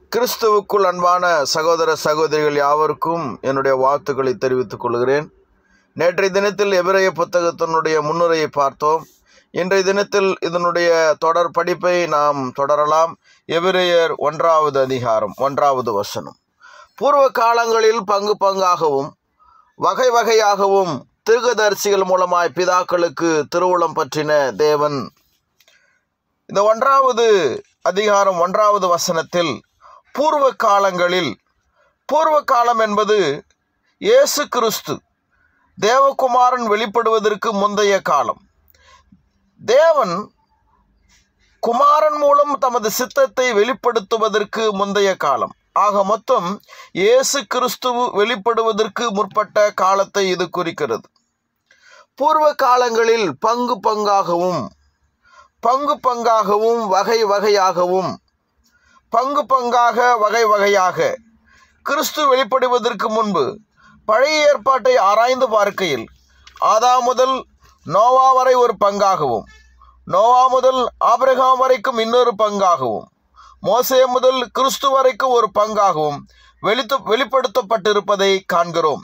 கிறிஸ்துவுக்குள் அன்பான சகோதர சகோதரிகள் யாவருக்கும் என்னுடைய வாழ்த்துக்களை தெரிவித்துக் கொள்கிறேன் நேற்றைய தினத்தில் எபிரேய புத்தகத்தினுடைய முன்னுரையை பார்த்தோம் இன்றைய தினத்தில் இதனுடைய தொடர் படிப்பை நாம் தொடரலாம் எபிரேயர் ஒன்றாவது அதிகாரம் ஒன்றாவது வசனம் பூர்வ காலங்களில் பங்கு பங்காகவும் வகை வகையாகவும் திருகதரிசிகள் மூலமாய் பிதாக்களுக்கு திருவுளம் பற்றின தேவன் இந்த ஒன்றாவது அதிகாரம் ஒன்றாவது வசனத்தில் பூர்வ காலங்களில் பூர்வ காலம் என்பது இயேசு கிறிஸ்து தேவகுமாரன் வெளிப்படுவதற்கு முந்தைய காலம் தேவன் குமாரன் மூலம் தமது சித்தத்தை வெளிப்படுத்துவதற்கு முந்தைய காலம் ஆக மொத்தம் இயேசு கிறிஸ்துவு வெளிப்படுவதற்கு முற்பட்ட காலத்தை இது குறிக்கிறது பூர்வ காலங்களில் பங்கு பங்காகவும் பங்கு பங்காகவும் வகை வகையாகவும் பங்கு பங்காக வகை வகையாக கிறிஸ்து வெளிப்படுவதற்கு முன்பு பழைய ஏற்பாட்டை ஆராய்ந்து பார்க்கையில் ஆதா முதல் நோவா வரை ஒரு பங்காகவும் நோவா முதல் ஆபிரகாம் வரைக்கும் இன்னொரு பங்காகவும் மோசே முதல் கிறிஸ்து வரைக்கும் ஒரு பங்காகவும் வெளித்து வெளிப்படுத்தப்பட்டிருப்பதை காண்கிறோம்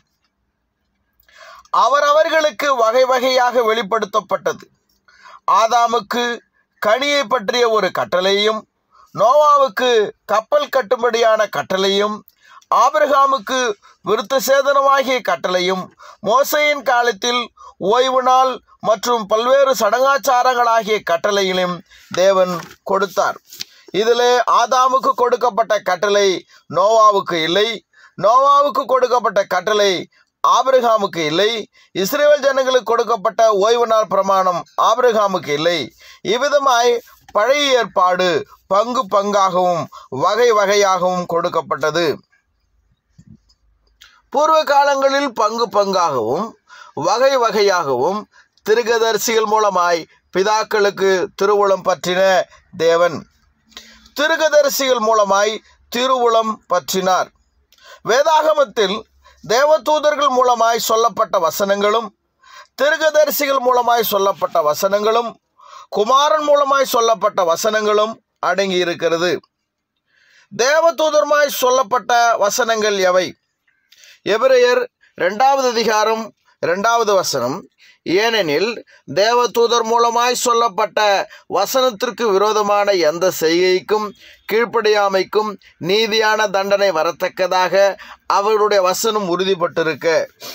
அவரவர்களுக்கு வகை வகையாக வெளிப்படுத்தப்பட்டது ஆதாமுக்கு கனியை பற்றிய ஒரு கட்டளையும் நோவாவுக்கு கப்பல் கட்டும்படியான கட்டளையும் ஆபிரகாமுக்கு விருத்த சேதனமாகிய கட்டளையும் மோசையின் காலத்தில் ஓய்வு நாள் மற்றும் பல்வேறு சடங்காச்சாரங்களாகிய கட்டளைகளையும் தேவன் கொடுத்தார் இதிலே ஆதாமுக்கு கொடுக்கப்பட்ட கட்டளை நோவாவுக்கு இல்லை நோவாவுக்கு கொடுக்கப்பட்ட கட்டளை ஆபிரகாமுக்கு இல்லை இஸ்ரேல் ஜனங்களுக்கு கொடுக்கப்பட்ட ஓய்வு நாள் பிரமாணம் ஆபிரகாமுக்கு இல்லை இவ்விதமாய் பழைய ஏற்பாடு பங்கு பங்காகவும் வகை வகையாகவும் கொடுக்கப்பட்டது பூர்வ காலங்களில் பங்கு பங்காகவும் வகை வகையாகவும் திருகதரிசிகள் மூலமாய் பிதாக்களுக்கு திருவுளம் பற்றின தேவன் திருகதரிசிகள் மூலமாய் திருவுளம் பற்றினார் வேதாகமத்தில் தேவதூதர்கள் மூலமாய் சொல்லப்பட்ட வசனங்களும் திருகதரிசிகள் மூலமாய் சொல்லப்பட்ட வசனங்களும் குமாரன் மூலமாய் சொல்லப்பட்ட வசனங்களும் அடங்கி இருக்கிறது தேவதூதர்மாய் சொல்லப்பட்ட வசனங்கள் எவை எபிரேயர் இரண்டாவது அதிகாரம் இரண்டாவது வசனம் ஏனெனில் தேவதூதர் மூலமாய் சொல்லப்பட்ட வசனத்திற்கு விரோதமான எந்த செய்கைக்கும் கீழ்ப்படியாமைக்கும் நீதியான தண்டனை வரத்தக்கதாக அவருடைய வசனம் உறுதிப்பட்டிருக்க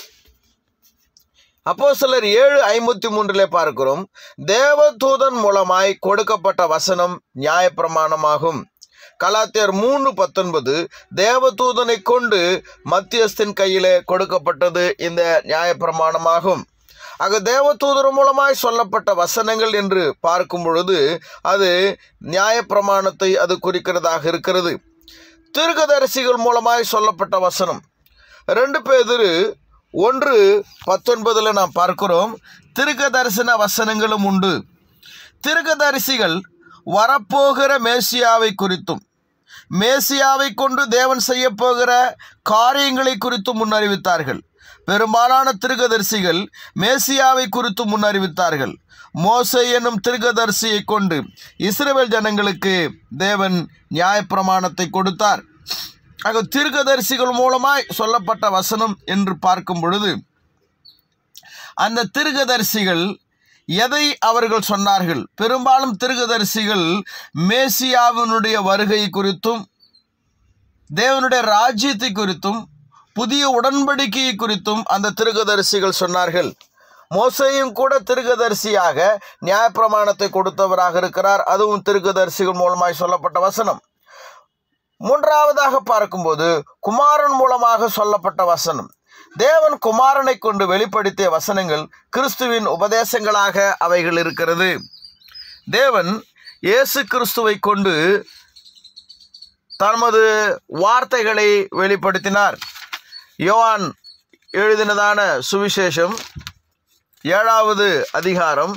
அப்போ சிலர் ஏழு ஐம்பத்தி மூன்றிலே பார்க்கிறோம் தேவதூதன் மூலமாய் கொடுக்கப்பட்ட வசனம் நியாயப்பிரமாணமாகும் கலாத்தியர் மூணு பத்தொன்பது தேவதூதனை கொண்டு மத்தியஸ்தின் கையிலே கொடுக்கப்பட்டது இந்த நியாயப்பிரமாணமாகும் ஆக தேவதூதர் மூலமாய் சொல்லப்பட்ட வசனங்கள் என்று பார்க்கும் பொழுது அது நியாயப்பிரமாணத்தை அது குறிக்கிறதாக இருக்கிறது தீர்க்கதரிசிகள் மூலமாய் சொல்லப்பட்ட வசனம் ரெண்டு பேதிரு ஒன்று பத்தொன்பதில் நாம் பார்க்கிறோம் திருக்க தரிசன வசனங்களும் உண்டு திருக்கதரிசிகள் வரப்போகிற மேசியாவை குறித்தும் மேசியாவை கொண்டு தேவன் செய்ய போகிற காரியங்களை குறித்து முன்னறிவித்தார்கள் பெரும்பாலான திருகதரிசிகள் மேசியாவை குறித்து முன்னறிவித்தார்கள் மோசை என்னும் திருகதரிசியை கொண்டு இஸ்ரேல் ஜனங்களுக்கு தேவன் நியாயப்பிரமாணத்தை கொடுத்தார் ஆக தீர்க்கதரிசிகள் மூலமாய் சொல்லப்பட்ட வசனம் என்று பார்க்கும் பொழுது அந்த தீர்க்கதரிசிகள் எதை அவர்கள் சொன்னார்கள் பெரும்பாலும் தீர்க்கதரிசிகள் மேசியாவினுடைய வருகை குறித்தும் தேவனுடைய ராஜ்யத்தை குறித்தும் புதிய உடன்படிக்கையை குறித்தும் அந்த திருகதரிசிகள் சொன்னார்கள் மோசையும் கூட திருகதரிசியாக நியாயப்பிரமாணத்தை கொடுத்தவராக இருக்கிறார் அதுவும் திருகதரிசிகள் மூலமாய் சொல்லப்பட்ட வசனம் மூன்றாவதாக பார்க்கும்போது குமாரன் மூலமாக சொல்லப்பட்ட வசனம் தேவன் குமாரனை கொண்டு வெளிப்படுத்திய வசனங்கள் கிறிஸ்துவின் உபதேசங்களாக அவைகள் இருக்கிறது தேவன் இயேசு கிறிஸ்துவை கொண்டு தமது வார்த்தைகளை வெளிப்படுத்தினார் யோவான் எழுதினதான சுவிசேஷம் ஏழாவது அதிகாரம்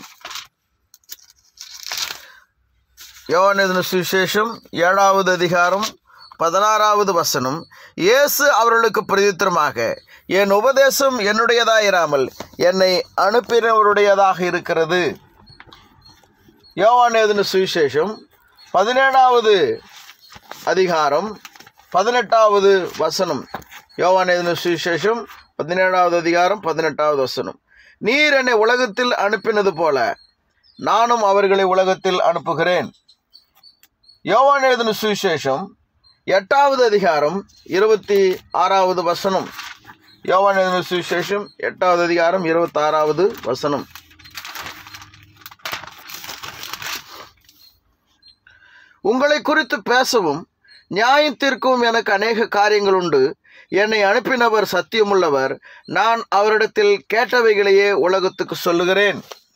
யோவான் எழுதின சுவிசேஷம் ஏழாவது அதிகாரம் பதினாறாவது வசனம் இயேசு அவர்களுக்கு பிரதித்திரமாக என் உபதேசம் என்னுடையதாயிராமல் என்னை அனுப்பினவருடையதாக இருக்கிறது யோவான் எழுதின சுவிசேஷம் பதினேழாவது அதிகாரம் பதினெட்டாவது வசனம் யோவான் எழுதின சுவிசேஷம் பதினேழாவது அதிகாரம் பதினெட்டாவது வசனம் நீர் என்னை உலகத்தில் அனுப்பினது போல நானும் அவர்களை உலகத்தில் அனுப்புகிறேன் யோவான் எழுதின சுவிசேஷம் எட்டாவது அதிகாரம் இருபத்தி ஆறாவது வசனம் யோவான் எழுதின சுவிசேஷம் எட்டாவது அதிகாரம் இருபத்தாறாவது வசனம் உங்களை குறித்து பேசவும் நியாயத்திற்கும் எனக்கு அநேக காரியங்கள் உண்டு என்னை அனுப்பினவர் சத்தியமுள்ளவர் நான் அவரிடத்தில் கேட்டவைகளையே உலகத்துக்கு சொல்லுகிறேன்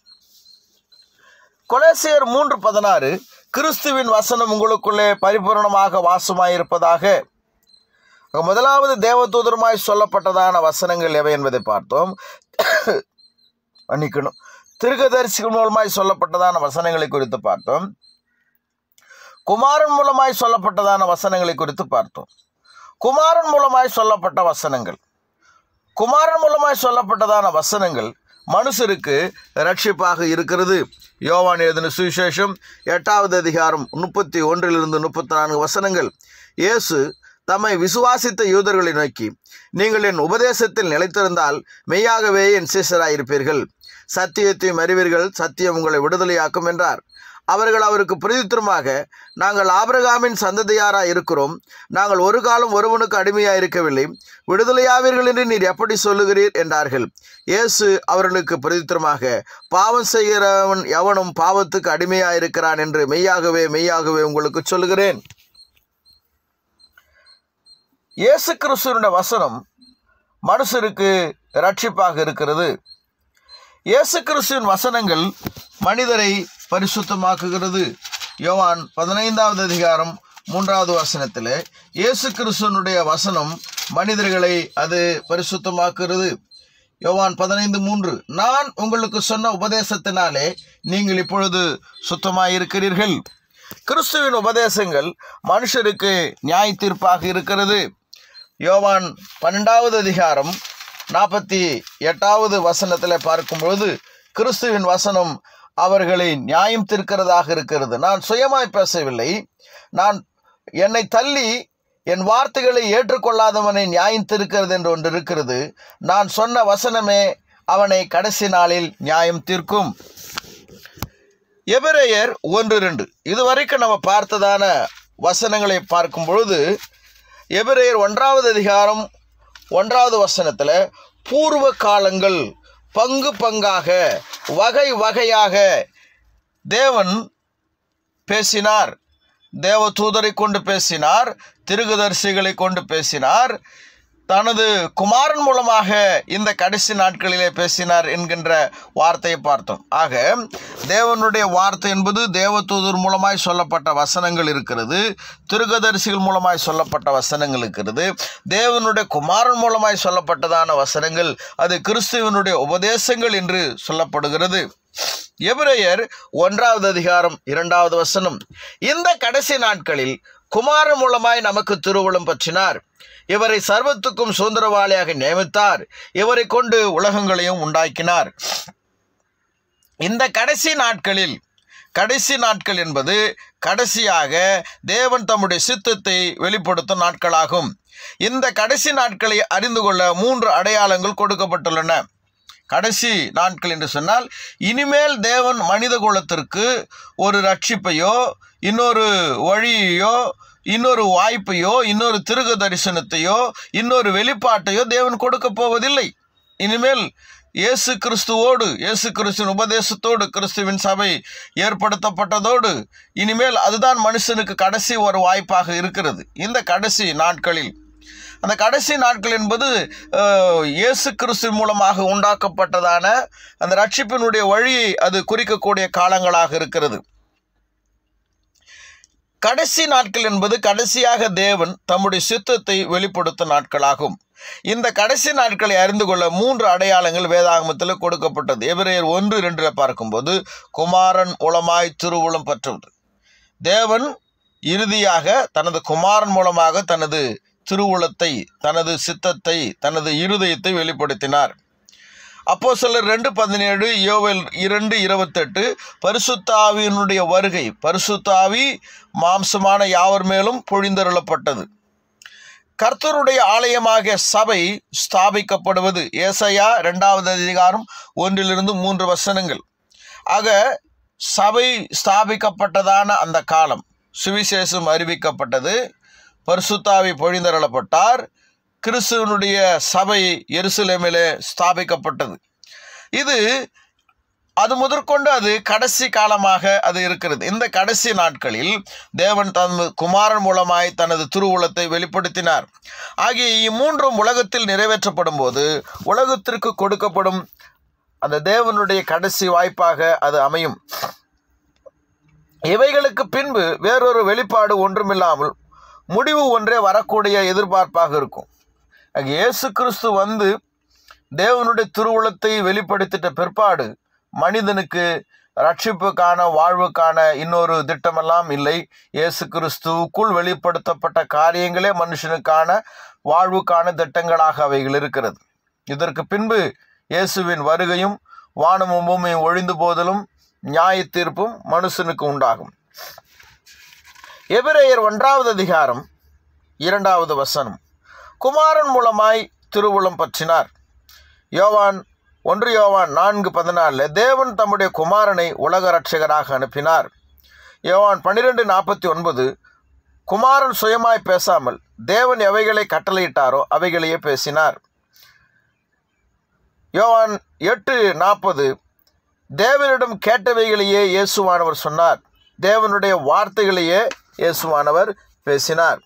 கொலேசியர் மூன்று பதினாறு கிறிஸ்துவின் வசனம் உங்களுக்குள்ளே பரிபூரணமாக வாசமாயிருப்பதாக முதலாவது தேவதூதருமாய் சொல்லப்பட்டதான வசனங்கள் எவை என்பதை பார்த்தோம் மன்னிக்கணும் திருகதரிசிகள் மூலமாய் சொல்லப்பட்டதான வசனங்களை குறித்து பார்த்தோம் குமாரன் மூலமாய் சொல்லப்பட்டதான வசனங்களை குறித்து பார்த்தோம் குமாரன் மூலமாய் சொல்லப்பட்ட வசனங்கள் குமாரன் மூலமாய் சொல்லப்பட்டதான வசனங்கள் மனுஷருக்கு ரட்சிப்பாக இருக்கிறது யோவான் எழுதின சுவிசேஷம் எட்டாவது அதிகாரம் முப்பத்தி ஒன்றிலிருந்து முப்பத்தி நான்கு வசனங்கள் இயேசு தம்மை விசுவாசித்த யூதர்களை நோக்கி நீங்கள் என் உபதேசத்தில் நிலைத்திருந்தால் மெய்யாகவே என் சீசராயிருப்பீர்கள் சத்தியத்தையும் அறிவீர்கள் சத்தியம் உங்களை விடுதலையாக்கும் என்றார் அவர்கள் அவருக்கு பிரதித்திரமாக நாங்கள் ஆபிரகாமின் சந்ததியாராக இருக்கிறோம் நாங்கள் ஒரு காலம் ஒருவனுக்கு அடிமையாக இருக்கவில்லை விடுதலையாவீர்கள் என்று நீர் எப்படி சொல்லுகிறீர் என்றார்கள் இயேசு அவர்களுக்கு பிரதித்திரமாக பாவம் செய்கிறவன் எவனும் பாவத்துக்கு அடிமையாக இருக்கிறான் என்று மெய்யாகவே மெய்யாகவே உங்களுக்கு சொல்லுகிறேன் இயேசு கிறிஸ்துவனுடைய வசனம் மனுஷருக்கு ரட்சிப்பாக இருக்கிறது இயேசு கிறிஸ்துவின் வசனங்கள் மனிதரை பரிசுத்தமாக்குகிறது யோவான் பதினைந்தாவது அதிகாரம் மூன்றாவது வசனத்தில் இயேசு கிறிஸ்துவனுடைய வசனம் மனிதர்களை அது பரிசுத்தமாக்குகிறது யோவான் பதினைந்து மூன்று நான் உங்களுக்கு சொன்ன உபதேசத்தினாலே நீங்கள் இப்பொழுது சுத்தமாயிருக்கிறீர்கள் கிறிஸ்துவின் உபதேசங்கள் மனுஷருக்கு நியாய தீர்ப்பாக இருக்கிறது யோவான் பன்னெண்டாவது அதிகாரம் நாற்பத்தி எட்டாவது வசனத்தில் பார்க்கும்பொழுது கிறிஸ்துவின் வசனம் அவர்களை நியாயம் தீர்க்கிறதாக இருக்கிறது நான் சுயமாய் பேசவில்லை நான் என்னை தள்ளி என் வார்த்தைகளை ஏற்றுக்கொள்ளாதவனை நியாயம் தீர்க்கிறது என்று ஒன்று இருக்கிறது நான் சொன்ன வசனமே அவனை கடைசி நாளில் நியாயம் தீர்க்கும் எபிரேயர் ஒன்று ரெண்டு இதுவரைக்கும் நம்ம பார்த்ததான வசனங்களை பார்க்கும் பொழுது எபிரேயர் ஒன்றாவது அதிகாரம் ஒன்றாவது வசனத்தில் பூர்வ காலங்கள் பங்கு பங்காக வகை வகையாக தேவன் பேசினார் தேவ தூதரை கொண்டு பேசினார் திருகுதரிசிகளை கொண்டு பேசினார் தனது குமாரன் மூலமாக இந்த கடைசி நாட்களிலே பேசினார் என்கின்ற வார்த்தையை பார்த்தோம் ஆக தேவனுடைய வார்த்தை என்பது தேவதூதர் மூலமாய் சொல்லப்பட்ட வசனங்கள் இருக்கிறது திருகதரிசிகள் மூலமாய் சொல்லப்பட்ட வசனங்கள் இருக்கிறது தேவனுடைய குமாரன் மூலமாய் சொல்லப்பட்டதான வசனங்கள் அது கிறிஸ்துவனுடைய உபதேசங்கள் என்று சொல்லப்படுகிறது எபிரேயர் ஒன்றாவது அதிகாரம் இரண்டாவது வசனம் இந்த கடைசி நாட்களில் குமாரன் மூலமாய் நமக்கு திருவுளம் பற்றினார் இவரை சர்வத்துக்கும் சுதந்திரவாளியாக நியமித்தார் இவரை கொண்டு உலகங்களையும் உண்டாக்கினார் இந்த கடைசி நாட்களில் கடைசி நாட்கள் என்பது கடைசியாக தேவன் தம்முடைய சித்தத்தை வெளிப்படுத்தும் நாட்களாகும் இந்த கடைசி நாட்களை அறிந்து கொள்ள மூன்று அடையாளங்கள் கொடுக்கப்பட்டுள்ளன கடைசி நாட்கள் என்று சொன்னால் இனிமேல் தேவன் மனித குலத்திற்கு ஒரு ரட்சிப்பையோ இன்னொரு வழியையோ இன்னொரு வாய்ப்பையோ இன்னொரு திருக தரிசனத்தையோ இன்னொரு வெளிப்பாட்டையோ தேவன் கொடுக்க போவதில்லை இனிமேல் இயேசு கிறிஸ்துவோடு இயேசு கிறிஸ்துவின் உபதேசத்தோடு கிறிஸ்துவின் சபை ஏற்படுத்தப்பட்டதோடு இனிமேல் அதுதான் மனுஷனுக்கு கடைசி ஒரு வாய்ப்பாக இருக்கிறது இந்த கடைசி நாட்களில் அந்த கடைசி நாட்கள் என்பது அஹ், இயேசு கிறிஸ்து மூலமாக உண்டாக்கப்பட்டதான அந்த ரட்சிப்பினுடைய வழியை அது குறிக்கக்கூடிய காலங்களாக இருக்கிறது கடைசி நாட்கள் என்பது கடைசியாக தேவன் தம்முடைய சித்தத்தை வெளிப்படுத்தும் நாட்களாகும் இந்த கடைசி நாட்களை அறிந்து கொள்ள மூன்று அடையாளங்கள் வேதாகமத்தில் கொடுக்கப்பட்டது எபிரேயர் ஒன்று ரெண்டில் பார்க்கும்போது குமாரன் உளமாய் திருவுளம் பற்றுவது தேவன் இறுதியாக தனது குமாரன் மூலமாக தனது திருவுளத்தை தனது சித்தத்தை தனது இருதயத்தை வெளிப்படுத்தினார் அப்போ சிலர் ரெண்டு பதினேழு யோவல் இரண்டு இருபத்தெட்டு பரிசுத்தாவியினுடைய வருகை பரிசுத்தாவி மாம்சமான யாவர் மேலும் பொழிந்தருளப்பட்டது கர்த்தருடைய ஆலயமாகிய சபை ஸ்தாபிக்கப்படுவது ஏசையா இரண்டாவது அதிகாரம் ஒன்றிலிருந்து மூன்று வசனங்கள் ஆக சபை ஸ்தாபிக்கப்பட்டதான அந்த காலம் சுவிசேஷம் அறிவிக்கப்பட்டது பரிசுத்தாவி பொழிந்தருளப்பட்டார் கிறிஸ்துவனுடைய சபை எருசலேமிலே ஸ்தாபிக்கப்பட்டது இது அது முதற்கொண்டு அது கடைசி காலமாக அது இருக்கிறது இந்த கடைசி நாட்களில் தேவன் தனது குமாரன் மூலமாய் தனது திருவுளத்தை வெளிப்படுத்தினார் ஆகிய இம்மூன்றும் உலகத்தில் நிறைவேற்றப்படும் போது உலகத்திற்கு கொடுக்கப்படும் அந்த தேவனுடைய கடைசி வாய்ப்பாக அது அமையும் இவைகளுக்கு பின்பு வேறொரு வெளிப்பாடு ஒன்றுமில்லாமல் முடிவு ஒன்றே வரக்கூடிய எதிர்பார்ப்பாக இருக்கும் ஆக இயேசு கிறிஸ்து வந்து தேவனுடைய திருவுளத்தை வெளிப்படுத்திட்ட பிற்பாடு மனிதனுக்கு ரட்சிப்புக்கான வாழ்வுக்கான இன்னொரு திட்டமெல்லாம் இல்லை இயேசு கிறிஸ்துவுக்குள் வெளிப்படுத்தப்பட்ட காரியங்களே மனுஷனுக்கான வாழ்வுக்கான திட்டங்களாக அவைகள் இருக்கிறது இதற்கு பின்பு இயேசுவின் வருகையும் வானமும் பூமியும் ஒழிந்து போதலும் நியாய தீர்ப்பும் மனுஷனுக்கு உண்டாகும் எபிரேயர் ஒன்றாவது அதிகாரம் இரண்டாவது வசனம் குமாரன் மூலமாய் திருவுளம் பற்றினார் யோவான் ஒன்று யோவான் நான்கு பதினாலில் தேவன் தம்முடைய குமாரனை உலக ரட்சகராக அனுப்பினார் யோவான் பன்னிரெண்டு நாற்பத்தி ஒன்பது குமாரன் சுயமாய் பேசாமல் தேவன் எவைகளை கட்டளையிட்டாரோ அவைகளையே பேசினார் யோவான் எட்டு நாற்பது தேவனிடம் கேட்டவைகளையே இயேசுவானவர் சொன்னார் தேவனுடைய வார்த்தைகளையே இயேசுவானவர் பேசினார்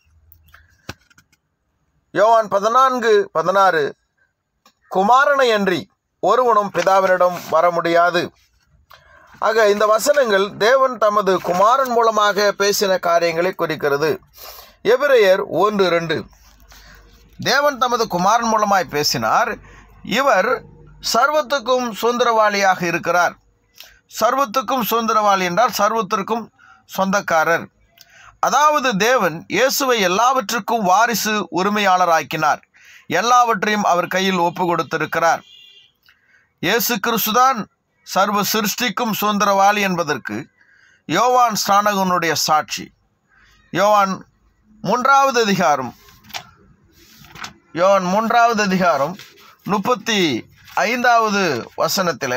யோவான் பதினான்கு பதினாறு குமாரனை அன்றி ஒருவனும் பிதாவினிடம் வர முடியாது ஆக இந்த வசனங்கள் தேவன் தமது குமாரன் மூலமாக பேசின காரியங்களை குறிக்கிறது எபிரேயர் ஒன்று ரெண்டு தேவன் தமது குமாரன் மூலமாய் பேசினார் இவர் சர்வத்துக்கும் சுதந்திரவாளியாக இருக்கிறார் சர்வத்துக்கும் சுதந்திரவாளி என்றால் சர்வத்திற்கும் சொந்தக்காரர் அதாவது தேவன் இயேசுவை எல்லாவற்றுக்கும் வாரிசு உரிமையாளராக்கினார் எல்லாவற்றையும் அவர் கையில் ஒப்பு கொடுத்திருக்கிறார் இயேசு கிறிஸ்துதான் சர்வ சிருஷ்டிக்கும் சுதந்திரவாளி என்பதற்கு யோவான் ஸ்நானகனுடைய சாட்சி யோவான் மூன்றாவது அதிகாரம் யோவான் மூன்றாவது அதிகாரம் முப்பத்தி ஐந்தாவது வசனத்தில்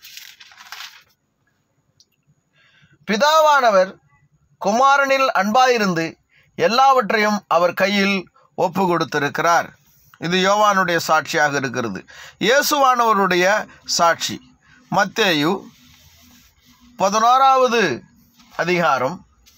பிதாவானவர் குமாரனில் அன்பாயிருந்து எல்லாவற்றையும் அவர் கையில் ஒப்பு கொடுத்திருக்கிறார் இது யோவானுடைய சாட்சியாக இருக்கிறது இயேசுவானவருடைய சாட்சி மத்தேயு பதினோராவது அதிகாரம்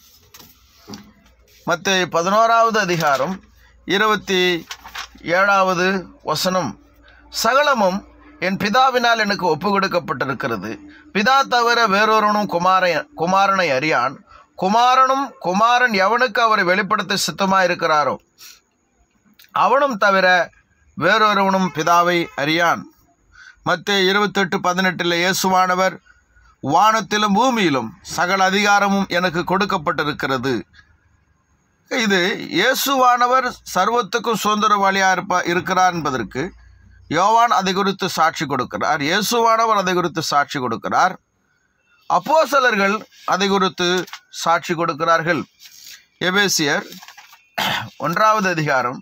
மத்தேயு பதினோராவது அதிகாரம் இருபத்தி ஏழாவது வசனம் சகலமும் என் பிதாவினால் எனக்கு ஒப்பு கொடுக்கப்பட்டிருக்கிறது பிதா தவிர வேறொருவனும் குமார குமாரனை அறியான் குமாரனும் குமாரன் எவனுக்கு அவரை வெளிப்படுத்த சித்தமாக இருக்கிறாரோ அவனும் தவிர வேறொருவனும் பிதாவை அறியான் மத்திய இருபத்தெட்டு பதினெட்டில் இயேசுவானவர் வானத்திலும் பூமியிலும் சகல அதிகாரமும் எனக்கு கொடுக்கப்பட்டிருக்கிறது இது இயேசுவானவர் சர்வத்துக்கும் சுதந்திரவாளியாக இருப்பா இருக்கிறார் என்பதற்கு யோவான் அதை குறித்து சாட்சி கொடுக்கிறார் இயேசுவானவர் அதை குறித்து சாட்சி கொடுக்கிறார் அப்போசலர்கள் அதை குறித்து சாட்சி கொடுக்கிறார்கள் எபேசியர் ஒன்றாவது அதிகாரம்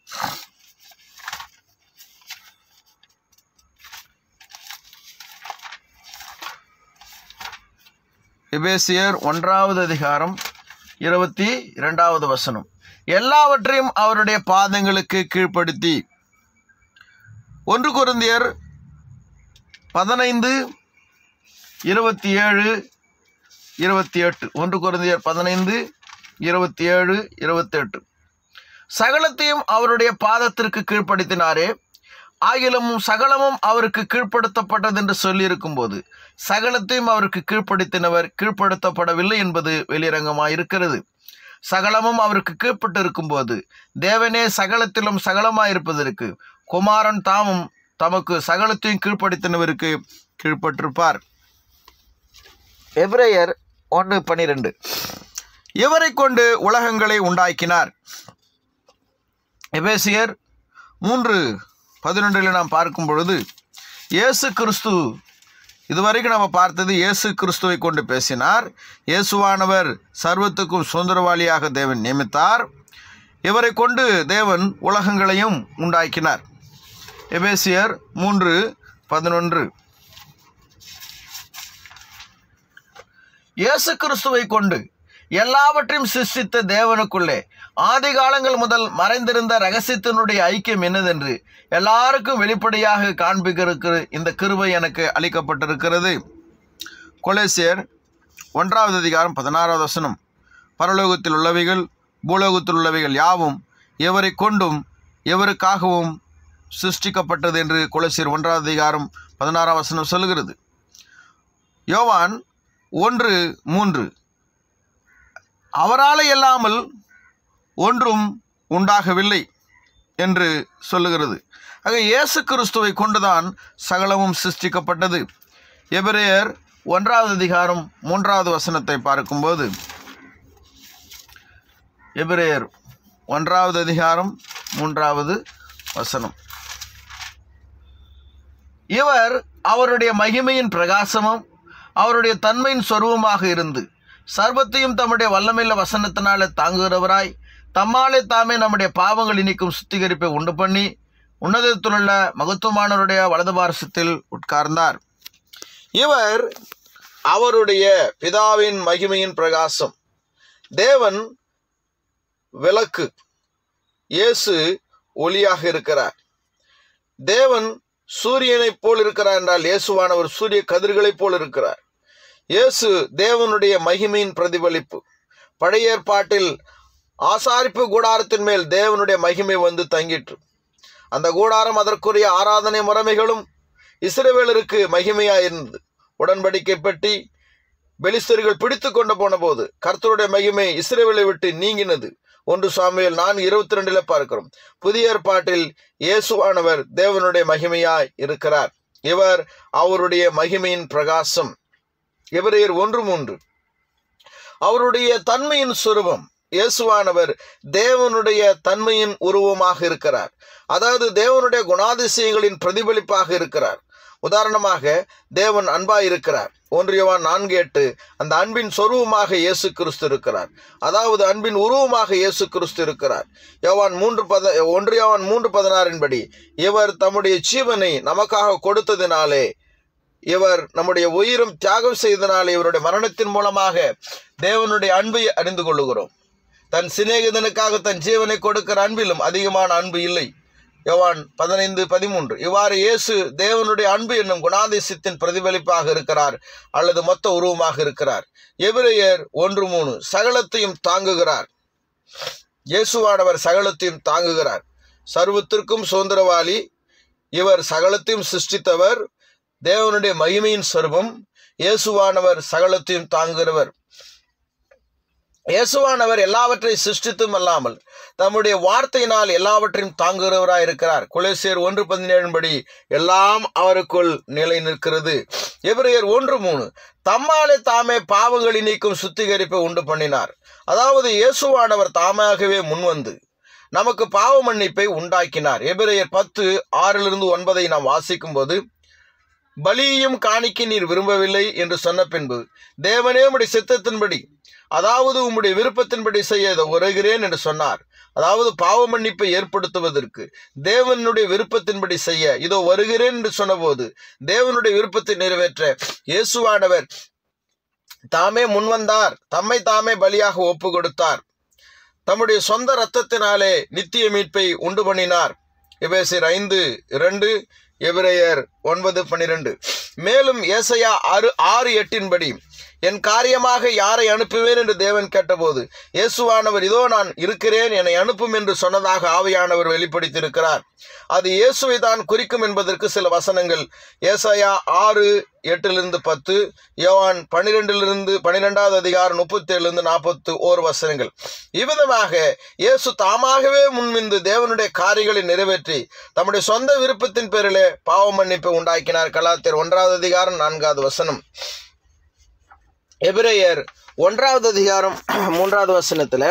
எபேசியர் ஒன்றாவது அதிகாரம் இருபத்தி இரண்டாவது வசனம் எல்லாவற்றையும் அவருடைய பாதங்களுக்கு கீழ்ப்படுத்தி ஒன்று குருந்தியர் பதினைந்து இருபத்தி ஏழு இருபத்தி எட்டு ஒன்று குருந்தியர் பதினைந்து இருபத்தி ஏழு இருபத்தெட்டு சகலத்தையும் அவருடைய பாதத்திற்கு கீழ்ப்படுத்தினாரே ஆகிலும் சகலமும் அவருக்கு கீழ்ப்படுத்தப்பட்டது என்று சொல்லியிருக்கும் போது சகலத்தையும் அவருக்கு கீழ்ப்படுத்தினவர் கீழ்ப்படுத்தப்படவில்லை என்பது வெளிரங்கமாயிருக்கிறது சகலமும் அவருக்கு கீழ்ப்பட்டிருக்கும் போது தேவனே சகலத்திலும் சகலமாயிருப்பதற்கு குமாரன் தாமும் தமக்கு சகலத்தையும் கீழ்ப்படுத்தினவருக்கு கீழ்ப்பட்டிருப்பார் எப்ரேயர் ஒன்று பன்னிரெண்டு இவரை கொண்டு உலகங்களை உண்டாக்கினார் எபேசியர் மூன்று பதினொன்றில் நாம் பார்க்கும் பொழுது இயேசு கிறிஸ்து இதுவரைக்கும் நம்ம பார்த்தது இயேசு கிறிஸ்துவை கொண்டு பேசினார் இயேசுவானவர் சர்வத்துக்கும் சுதந்திரவாளியாக தேவன் நியமித்தார் இவரை கொண்டு தேவன் உலகங்களையும் உண்டாக்கினார் எபேசியர் மூன்று பதினொன்று இயேசு கிறிஸ்துவை கொண்டு எல்லாவற்றையும் சிருஷ்டித்த தேவனுக்குள்ளே ஆதி காலங்கள் முதல் மறைந்திருந்த ரகசியத்தினுடைய ஐக்கியம் என்னதென்று எல்லாருக்கும் வெளிப்படையாக காண்பிக்கிறதுக்கு இந்த கிருபை எனக்கு அளிக்கப்பட்டிருக்கிறது கொலேசியர் ஒன்றாவது அதிகாரம் பதினாறாவது வசனம் பரலோகத்தில் உள்ளவைகள் பூலோகத்தில் உள்ளவைகள் யாவும் எவரை கொண்டும் எவருக்காகவும் சிருஷ்டிக்கப்பட்டது என்று கொலேசியர் ஒன்றாவது அதிகாரம் பதினாறாம் வசனம் சொல்கிறது யோவான் ஒன்று மூன்று அவரால் இல்லாமல் ஒன்றும் உண்டாகவில்லை என்று சொல்லுகிறது ஆக இயேசு கிறிஸ்துவை கொண்டுதான் சகலமும் சிருஷ்டிக்கப்பட்டது எபிரேயர் ஒன்றாவது அதிகாரம் மூன்றாவது வசனத்தை பார்க்கும்போது எபிரேயர் ஒன்றாவது அதிகாரம் மூன்றாவது வசனம் இவர் அவருடைய மகிமையின் பிரகாசமும் அவருடைய தன்மையின் சொருவமாக இருந்து சர்வத்தையும் தம்முடைய வல்லமையுள்ள வசனத்தினாலே தாங்குகிறவராய் தம்மாலே தாமே நம்முடைய பாவங்கள் இனிக்கும் சுத்திகரிப்பை உண்டு பண்ணி உன்னதத்திலுள்ள மகத்துவமானவருடைய வலது பாரசத்தில் உட்கார்ந்தார் இவர் அவருடைய பிதாவின் மகிமையின் பிரகாசம் தேவன் விளக்கு இயேசு ஒளியாக இருக்கிறார் தேவன் சூரியனைப் போல் இருக்கிறார் என்றால் இயேசுவானவர் சூரிய கதிர்களைப் போல் இருக்கிறார் இயேசு தேவனுடைய மகிமையின் பிரதிபலிப்பு பழைய ஏற்பாட்டில் ஆசாரிப்பு கூடாரத்தின் மேல் தேவனுடைய மகிமை வந்து தங்கிற்று அந்த கூடாரம் அதற்குரிய ஆராதனை முறைமைகளும் இஸ்ரவேலருக்கு மகிமையாயிருந்தது உடன்படிக்கை பெட்டி பெலிஸ்தர்கள் பிடித்து கொண்டு போன போது கர்த்தருடைய மகிமை இஸ்ரேவேலை விட்டு நீங்கினது ஒன்று சாமியில் நான்கு இருபத்தி ரெண்டுல பார்க்கிறோம் புதிய ஏற்பாட்டில் இயேசுவானவர் தேவனுடைய மகிமையாய் இருக்கிறார் இவர் அவருடைய மகிமையின் பிரகாசம் எவரையர் ஒன்று மூன்று அவருடைய தன்மையின் சுரூபம் இயேசுவானவர் தேவனுடைய தன்மையின் உருவமாக இருக்கிறார் அதாவது தேவனுடைய குணாதிசயங்களின் பிரதிபலிப்பாக இருக்கிறார் உதாரணமாக தேவன் அன்பாய் இருக்கிறார் ஒன்றியவான் நான்கு எட்டு அந்த அன்பின் சொருவமாக இயேசு கிறிஸ்து இருக்கிறார் அதாவது அன்பின் உருவமாக இயேசு கிறிஸ்து இருக்கிறார் யோவான் மூன்று பத ஒன்றியவான் மூன்று பதினாறின்படி இவர் தம்முடைய ஜீவனை நமக்காக கொடுத்ததினாலே இவர் நம்முடைய உயிரும் தியாகம் செய்தனாலே இவருடைய மரணத்தின் மூலமாக தேவனுடைய அன்பை அறிந்து கொள்ளுகிறோம் தன் சிநேகிதனுக்காக தன் ஜீவனை கொடுக்கிற அன்பிலும் அதிகமான அன்பு இல்லை யோவான் பதினைந்து பதிமூன்று இவ்வாறு இயேசு தேவனுடைய அன்பு என்னும் குணாதிசயத்தின் பிரதிபலிப்பாக இருக்கிறார் அல்லது மொத்த உருவமாக இருக்கிறார் எபிரேயர் ஒன்று மூணு சகலத்தையும் தாங்குகிறார் இயேசுவானவர் சகலத்தையும் தாங்குகிறார் சர்வத்திற்கும் சுதந்திரவாளி இவர் சகலத்தையும் சிருஷ்டித்தவர் தேவனுடைய மகிமையின் சொருபம் இயேசுவானவர் சகலத்தையும் தாங்குகிறவர் இயேசுவானவர் எல்லாவற்றையும் சிருஷ்டித்தும் அல்லாமல் தம்முடைய வார்த்தையினால் எல்லாவற்றையும் தாங்குகிறவராய் இருக்கிறார் குலேசியர் ஒன்று பதினேழு படி எல்லாம் அவருக்குள் நிலை நிற்கிறது எபிரேயர் ஒன்று மூணு தம்மாலே தாமே பாவங்களை நீக்கும் சுத்திகரிப்பை உண்டு பண்ணினார் அதாவது இயேசுவானவர் தாமாகவே முன்வந்து நமக்கு பாவ மன்னிப்பை உண்டாக்கினார் எபிரேயர் பத்து ஆறிலிருந்து ஒன்பதை நாம் வாசிக்கும் போது பலியையும் காணிக்கை நீர் விரும்பவில்லை என்று சொன்ன பின்பு தேவனே உம்முடைய சித்தத்தின்படி அதாவது உம்முடைய விருப்பத்தின்படி செய்ய இதை உரைகிறேன் என்று சொன்னார் அதாவது பாவ மன்னிப்பை ஏற்படுத்துவதற்கு தேவனுடைய விருப்பத்தின்படி செய்ய இதோ வருகிறேன் என்று சொன்னபோது தேவனுடைய விருப்பத்தை நிறைவேற்ற இயேசுவானவர் தாமே முன்வந்தார் தம்மை தாமே பலியாக ஒப்பு கொடுத்தார் தம்முடைய சொந்த இரத்தத்தினாலே நித்திய மீட்பை உண்டு பண்ணினார் எபேசியர் ஐந்து இரண்டு எபிரேயர் ஒன்பது பன்னிரண்டு மேலும் ஏசையா ஆறு ஆறு எட்டின்படி என் காரியமாக யாரை அனுப்புவேன் என்று தேவன் கேட்டபோது இயேசுவானவர் இதோ நான் இருக்கிறேன் என்னை அனுப்பும் என்று சொன்னதாக ஆவியானவர் வெளிப்படுத்தியிருக்கிறார் அது இயேசுவை தான் குறிக்கும் என்பதற்கு சில வசனங்கள் ஏசாயா ஆறு எட்டிலிருந்து பத்து யோவான் பன்னிரெண்டிலிருந்து பன்னிரெண்டாவது அதிகாரம் முப்பத்தேழுலேருந்து நாற்பத்து ஓர் வசனங்கள் இவ்விதமாக இயேசு தாமாகவே முன்விந்து தேவனுடைய காரியங்களை நிறைவேற்றி தம்முடைய சொந்த விருப்பத்தின் பேரிலே பாவ மன்னிப்பை உண்டாக்கினார் கலாத்தியர் ஒன்றாவது அதிகாரம் நான்காவது வசனம் எபிரேயர் ஒன்றாவது அதிகாரம் மூன்றாவது வசனத்தில்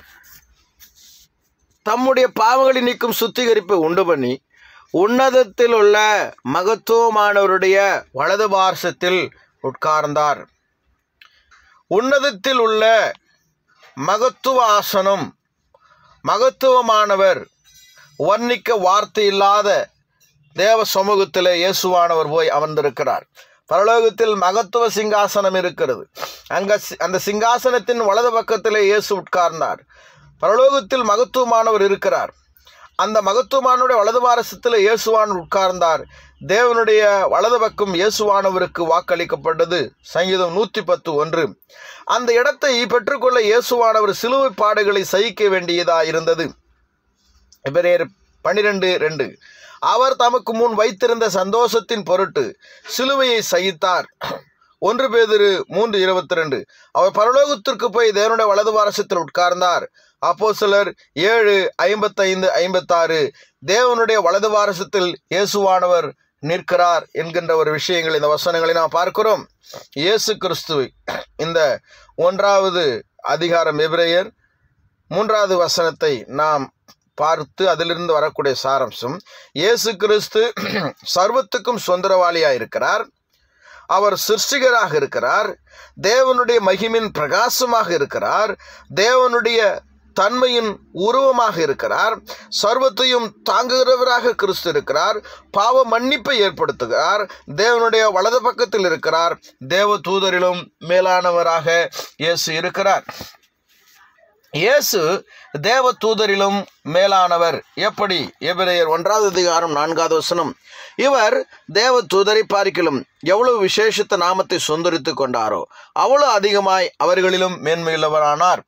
தம்முடைய பாவங்களை நீக்கும் சுத்திகரிப்பை உண்டு பண்ணி உன்னதத்தில் உள்ள மகத்துவமானவருடைய வலது பார்சத்தில் உட்கார்ந்தார் உன்னதத்தில் உள்ள மகத்துவ ஆசனம் மகத்துவமானவர் வர்ணிக்க வார்த்தை இல்லாத தேவ சமூகத்திலே இயேசுவானவர் போய் அமர்ந்திருக்கிறார் பரலோகத்தில் மகத்துவ சிங்காசனம் இருக்கிறது அங்க சி- அந்த சிங்காசனத்தின் வலது பக்கத்திலே இயேசு உட்கார்ந்தார் பரலோகத்தில் மகத்துவமானவர் இருக்கிறார் அந்த மகத்துவமானுடைய வலது பாரசத்தில் இயேசுவான் உட்கார்ந்தார் தேவனுடைய வலது பக்கம் இயேசுவானவருக்கு வாக்களிக்கப்பட்டது சங்கீதம் நூற்றி பத்து ஒன்று அந்த இடத்தை பெற்றுக்கொள்ள இயேசுவானவர் சிலுவை பாடுகளை சகிக்க வேண்டியதா இருந்தது எபிரேயர் பனிரெண்டு ரெண்டு அவர் தமக்கு முன் வைத்திருந்த சந்தோஷத்தின் பொருட்டு சிலுவையை சகித்தார் ஒன்று பேதிரு மூன்று இருபத்தி ரெண்டு அவர் பரலோகத்திற்கு போய் தேவனுடைய வலது வாரசத்தில் உட்கார்ந்தார் அப்போ சிலர் ஏழு ஐம்பத்தைந்து ஐம்பத்தாறு தேவனுடைய வலது வாரசத்தில் இயேசுவானவர் நிற்கிறார் என்கின்ற ஒரு விஷயங்கள் இந்த வசனங்களை நாம் பார்க்கிறோம் இயேசு கிறிஸ்துவை இந்த ஒன்றாவது அதிகாரம் எபிரேயர் மூன்றாவது வசனத்தை நாம் பார்த்து அதிலிருந்து வரக்கூடிய சாராம்சம் இயேசு கிறிஸ்து சர்வத்துக்கும் சொந்தரவாளியாக இருக்கிறார் அவர் சிருஷ்டிகராக இருக்கிறார் தேவனுடைய மகிமின் பிரகாசமாக இருக்கிறார் தேவனுடைய தன்மையின் உருவமாக இருக்கிறார் சர்வத்தையும் தாங்குகிறவராக கிறிஸ்து இருக்கிறார் பாவ மன்னிப்பை ஏற்படுத்துகிறார் தேவனுடைய வலது பக்கத்தில் இருக்கிறார் தேவ தூதரிலும் மேலானவராக இயேசு இருக்கிறார் இயேசு தேவ தூதரிலும் மேலானவர் எப்படி எபிரேயர் ஒன்றாவது அதிகாரம் நான்காவது வசனம் இவர் தேவ தூதரை பார்க்கிலும் எவ்வளவு விசேஷித்த நாமத்தை சுந்தரித்துக் கொண்டாரோ அவ்வளவு அதிகமாய் அவர்களிலும் மேன்மையுள்ளவரானார்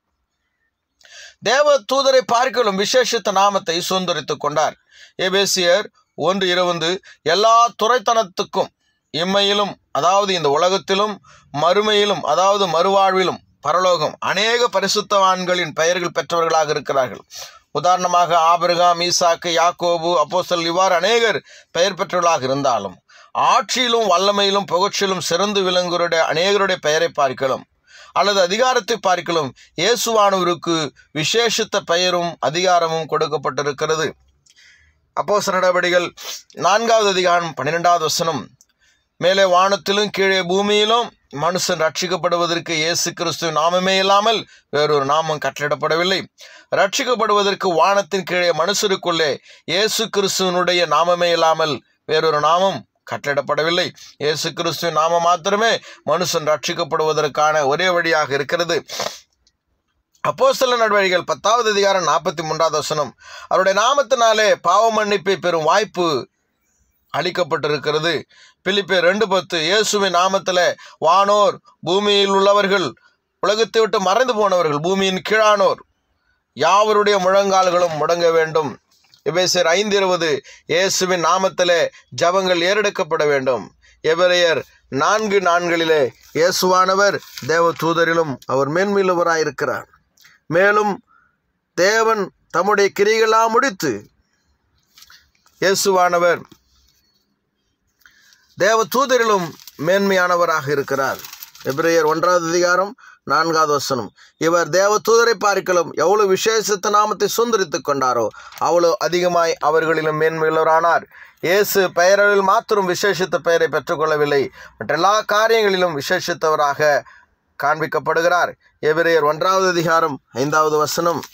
தேவ தூதரை பார்க்கிலும் விசேஷித்த நாமத்தை சுந்தரித்துக் கொண்டார் எபேசியர் ஒன்று இருபது எல்லா துறைத்தனத்துக்கும் இம்மையிலும் அதாவது இந்த உலகத்திலும் மறுமையிலும் அதாவது மறுவாழ்விலும் பரலோகம் அநேக பரிசுத்தவான்களின் பெயர்கள் பெற்றவர்களாக இருக்கிறார்கள் உதாரணமாக ஆபிரகாம் ஈசாக்கு யாக்கோபு அப்போஸ்தலர் இவ்வாறு அநேகர் பெயர் பெற்றவர்களாக இருந்தாலும் ஆட்சியிலும் வல்லமையிலும் புகழ்ச்சியிலும் சிறந்து விளங்குவருடைய அநேகருடைய பெயரை பார்க்கலாம் அல்லது அதிகாரத்தை பார்க்கலாம் இயேசுவானவருக்கு விசேஷித்த பெயரும் அதிகாரமும் கொடுக்கப்பட்டிருக்கிறது அப்போஸ் நடவடிக்கைகள் நான்காவது அதிகாரம் பன்னிரெண்டாவது வசனம் மேலே வானத்திலும் கீழே பூமியிலும் மனுஷன் ரட்சிக்கப்படுவதற்கு இயேசு கிறிஸ்து நாமமே இல்லாமல் வேறொரு நாமம் கட்டளிடப்படவில்லை ரட்சிக்கப்படுவதற்கு வானத்தின் கீழே மனுஷருக்குள்ளே இயேசு கிறிஸ்துவனுடைய நாமமே இல்லாமல் வேறொரு நாமம் கட்டளிடப்படவில்லை இயேசு கிறிஸ்துவின் நாமம் மாத்திரமே மனுஷன் ரட்சிக்கப்படுவதற்கான ஒரே வழியாக இருக்கிறது அப்போஸ்தல நடவடிக்கைகள் பத்தாவது அதிகாரம் நாற்பத்தி மூன்றாவது வசனம் அவருடைய நாமத்தினாலே பாவ மன்னிப்பை பெறும் வாய்ப்பு அளிக்கப்பட்டிருக்கிறது பிலிப்பேர் ரெண்டு பத்து இயேசுவின் நாமத்தில் வானோர் பூமியில் உள்ளவர்கள் உலகத்தை விட்டு மறைந்து போனவர்கள் பூமியின் கீழானோர் யாவருடைய முழங்கால்களும் முடங்க வேண்டும் எபேசியர் ஐந்து இருபது இயேசுவின் நாமத்திலே ஜபங்கள் ஏறெடுக்கப்பட வேண்டும் எபிரேயர் நான்கு நான்களிலே இயேசுவானவர் தேவ தூதரிலும் அவர் மேன்மையுள்ளவராயிருக்கிறார் மேலும் தேவன் தம்முடைய கிரிகளெல்லாம் முடித்து இயேசுவானவர் தேவ தூதரிலும் மேன்மையானவராக இருக்கிறார் எபிரேயர் ஒன்றாவது அதிகாரம் நான்காவது வசனம் இவர் தேவ தூதரை பார்க்கலும் எவ்வளவு விசேஷத்த நாமத்தை சுந்தரித்துக் கொண்டாரோ அவ்வளவு அதிகமாய் அவர்களிலும் மேன்மையுள்ளவரானார் இயேசு பெயரில் மாத்திரம் விசேஷித்த பெயரை பெற்றுக்கொள்ளவில்லை மற்ற எல்லா காரியங்களிலும் விசேஷித்தவராக காண்பிக்கப்படுகிறார் எபிரேயர் ஒன்றாவது அதிகாரம் ஐந்தாவது வசனம்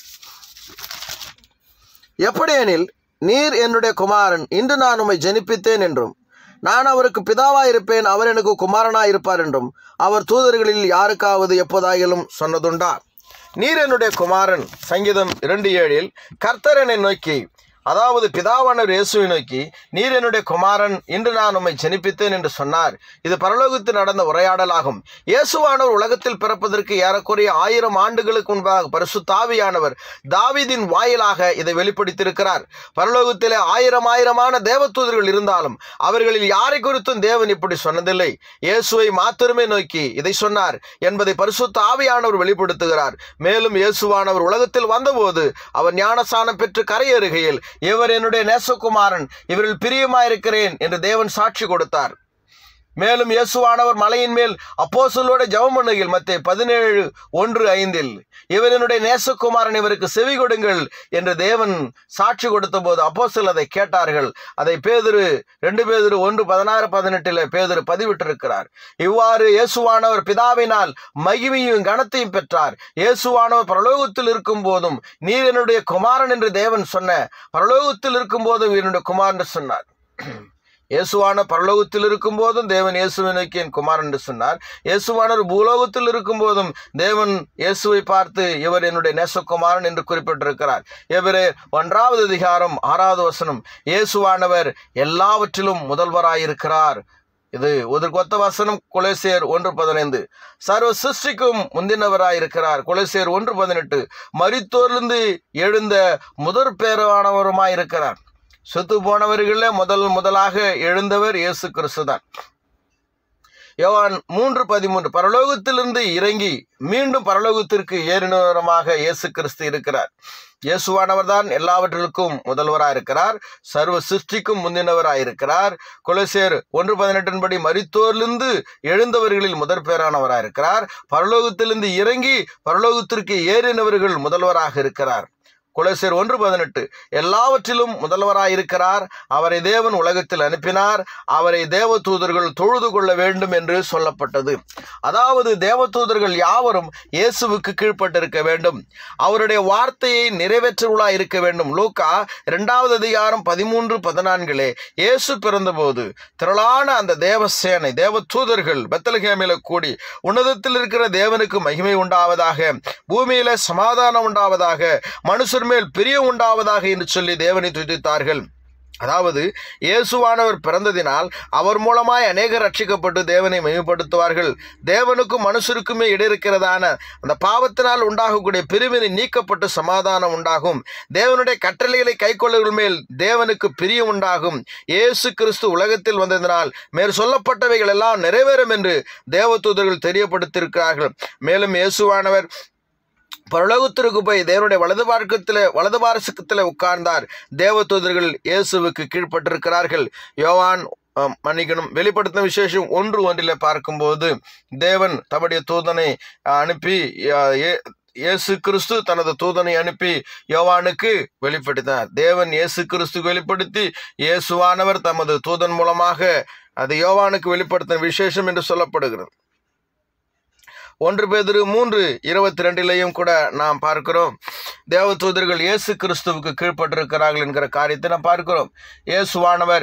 எப்படியெனில் நீர் என்னுடைய குமாரன் இன்று நான் உம்மை ஜெனிப்பித்தேன் என்றும் நான் அவருக்கு பிதாவாயிருப்பேன் அவர் எனக்கு குமாரனாய் இருப்பார் என்றும் அவர் தூதர்களில் யாருக்காவது எப்போதாயிலும் சொன்னதுண்டா நீர் என்னுடைய குமாரன் சங்கீதம் இரண்டு ஏழில் கர்த்தர் என்னை நோக்கி அதாவது பிதாவானவர் இயேசுவை நோக்கி நீர் என்னுடைய குமாரன் இன்று நான் உம்மை ஜெனிப்பித்தேன் என்று சொன்னார் இது பரலோகத்தில் நடந்த உரையாடலாகும் இயேசுவானவர் உலகத்தில் பிறப்பதற்கு ஏறக்குறைய ஆயிரம் ஆண்டுகளுக்கு முன்பாக பரிசுத்தாவியானவர் தாவீதின் வாயிலாக இதை வெளிப்படுத்தியிருக்கிறார் பரலோகத்திலே ஆயிரம் ஆயிரமான தேவதூதர்கள் இருந்தாலும் அவர்களில் யாரை குறித்தும் தேவன் இப்படி சொன்னதில்லை இயேசுவை மாத்திரமே நோக்கி இதை சொன்னார் என்பதை பரிசுத்த ஆவியானவர் வெளிப்படுத்துகிறார் மேலும் இயேசுவானவர் உலகத்தில் வந்தபோது அவர் ஞானசானம் பெற்று கரையேறுகையில் இவர் என்னுடைய நேசகுமாரன் இவரில் பிரியமாயிருக்கிறேன் என்று தேவன் சாட்சி கொடுத்தார் மேலும் இயேசுவானவர் மலையின் மேல் அப்போஸ்தலரோட ஜெபம் பண்ணுகையில் மத்தே பதினேழு ஒன்று ஐந்தில் இவர் என்னுடைய நேசகுமாரன் இவருக்கு செவி கொடுங்கள் என்று தேவன் சாட்சி கொடுத்த போது அப்போஸ்தலர் அதை கேட்டார்கள் அதை பேதுரு ரெண்டு பேதுரு ஒன்று பதினாறு பதினெட்டில் பேதுரு பதிவிட்டிருக்கிறார் இவ்வாறு இயேசுவானவர் பிதாவினால் மகிமையும் கனத்தையும் பெற்றார் இயேசுவானவர் பரலோகத்தில் இருக்கும் போதும் நீர் என்னுடைய குமாரன் என்று தேவன் சொன்ன பரலோகத்தில் இருக்கும் போதும் என்னுடைய குமாரன் என்று சொன்னார் இயேசுவான பரலோகத்தில் இருக்கும் போதும் தேவன் இயேசுவை நோக்கி என் குமாரன் என்று சொன்னார் இயேசுவானவர் பூலோகத்தில் இருக்கும் போதும் தேவன் இயேசுவை பார்த்து இவர் என்னுடைய நேசகுமாரன் என்று குறிப்பிட்டிருக்கிறார் இவரே ஒன்றாவது அதிகாரம் ஆறாவது வசனம் இயேசுவானவர் எல்லாவற்றிலும் முதல்வராயிருக்கிறார் இது ஒத்த வசனம் குலேசியர் ஒன்று பதினைந்து சர்வ சிருஷ்டிக்கும் முந்தினவராயிருக்கிறார் குலேசியர் ஒன்று பதினெட்டு மரித்தோர்லிருந்து எழுந்த முதற் பேரானவருமாயிருக்கிறார் செத்து போனவர்களில் முதல் முதலாக எழுந்தவர் இயேசு கிறிஸ்து தான் யோவான் மூன்று பதிமூன்று பரலோகத்திலிருந்து இறங்கி மீண்டும் பரலோகத்திற்கு ஏறினவரமாக இயேசு கிறிஸ்து இருக்கிறார் இயேசுவானவர் தான் எல்லாவற்றிற்கும் முதல்வராக இருக்கிறார் சர்வ சிருஷ்டிக்கும் முந்தினவராக இருக்கிறார் குலசேர் ஒன்று பதினெட்டின்படி மரித்தோரிலிருந்து எழுந்தவர்களில் முதற் பேரானவராக இருக்கிறார் பரலோகத்திலிருந்து இறங்கி பரலோகத்திற்கு ஏறினவர்கள் முதல்வராக இருக்கிறார் குலசேர் ஒன்று பதினெட்டு எல்லாவற்றிலும் முதல்வராயிருக்கிறார் அவரை தேவன் உலகத்தில் அனுப்பினார் அவரை தேவ தூதர்கள் தொழுது கொள்ள வேண்டும் என்று சொல்லப்பட்டது அதாவது தேவ தூதர்கள் யாவரும் இயேசுவுக்கு கீழ்ப்பட்டிருக்க வேண்டும் அவருடைய வார்த்தையை நிறைவேற்றுவளாய் இருக்க வேண்டும் லூக்கா இரண்டாவது அதிகாரம் பதிமூன்று பதினான்கிலே இயேசு பிறந்தபோது திரளான அந்த தேவசேனை தேவ தூதர்கள் பெத்தலகேமில கூடி உன்னதத்தில் இருக்கிற தேவனுக்கு மகிமை உண்டாவதாக பூமியில சமாதானம் உண்டாவதாக மனுஷர் மேல் பிரியம் உண்டாவதாக என்று சொல்லி தேவனை துதித்தார்கள் அதாவது இயேசுவானவர் பிறந்ததினால் அவர் மூலமாய் அநேகர் ரட்சிக்கப்பட்டு தேவனை மேம்படுத்துவார்கள் தேவனுக்கும் மனுஷருக்குமே இடையிருக்கிறதான அந்த பாவத்தினால் உண்டாகக்கூடிய பிரிவினை நீக்கப்பட்டு சமாதானம் உண்டாகும் தேவனுடைய கட்டளைகளை கைக்கொள்ளுகள் மேல் தேவனுக்கு பிரியம் உண்டாகும் இயேசு கிறிஸ்து உலகத்தில் வந்ததினால் மேற் சொல்லப்பட்டவைகள் எல்லாம் நிறைவேறும் என்று தேவதூதர்கள் தெரியப்படுத்தியிருக்கிறார்கள் மேலும் இயேசுவானவர் பரலோகத்திற்கு போய் தேவனுடைய வலது பார்க்கத்தில் வலது பாரசக்கத்தில் உட்கார்ந்தார் தேவதூதர்கள் இயேசுவுக்கு கீழ்ப்பட்டிருக்கிறார்கள் யோவான் அஹ், மன்னிக்கணும் வெளிப்படுத்தின விசேஷம் ஒன்று ஒன்றில் பார்க்கும்போது தேவன் தம்முடைய தூதனை அஹ், அனுப்பி அஹ், ஏ- இயேசு கிறிஸ்து தனது தூதனை அனுப்பி யோவானுக்கு வெளிப்படுத்தினார் தேவன் இயேசு கிறிஸ்து வெளிப்படுத்தி இயேசுவானவர் தமது தூதன் மூலமாக அது யோவானுக்கு வெளிப்படுத்தின விசேஷம் என்று சொல்லப்படுகிறது ஒன்று பேதிரு மூன்று இருபத்தி ரெண்டிலையும் கூட நாம் பார்க்கிறோம் தேவதூதர்கள் இயேசு கிறிஸ்துவுக்கு கீழ்ப்பட்டிருக்கிறார்கள் என்கிற காரியத்தை நாம் பார்க்கிறோம் இயேசுவானவர்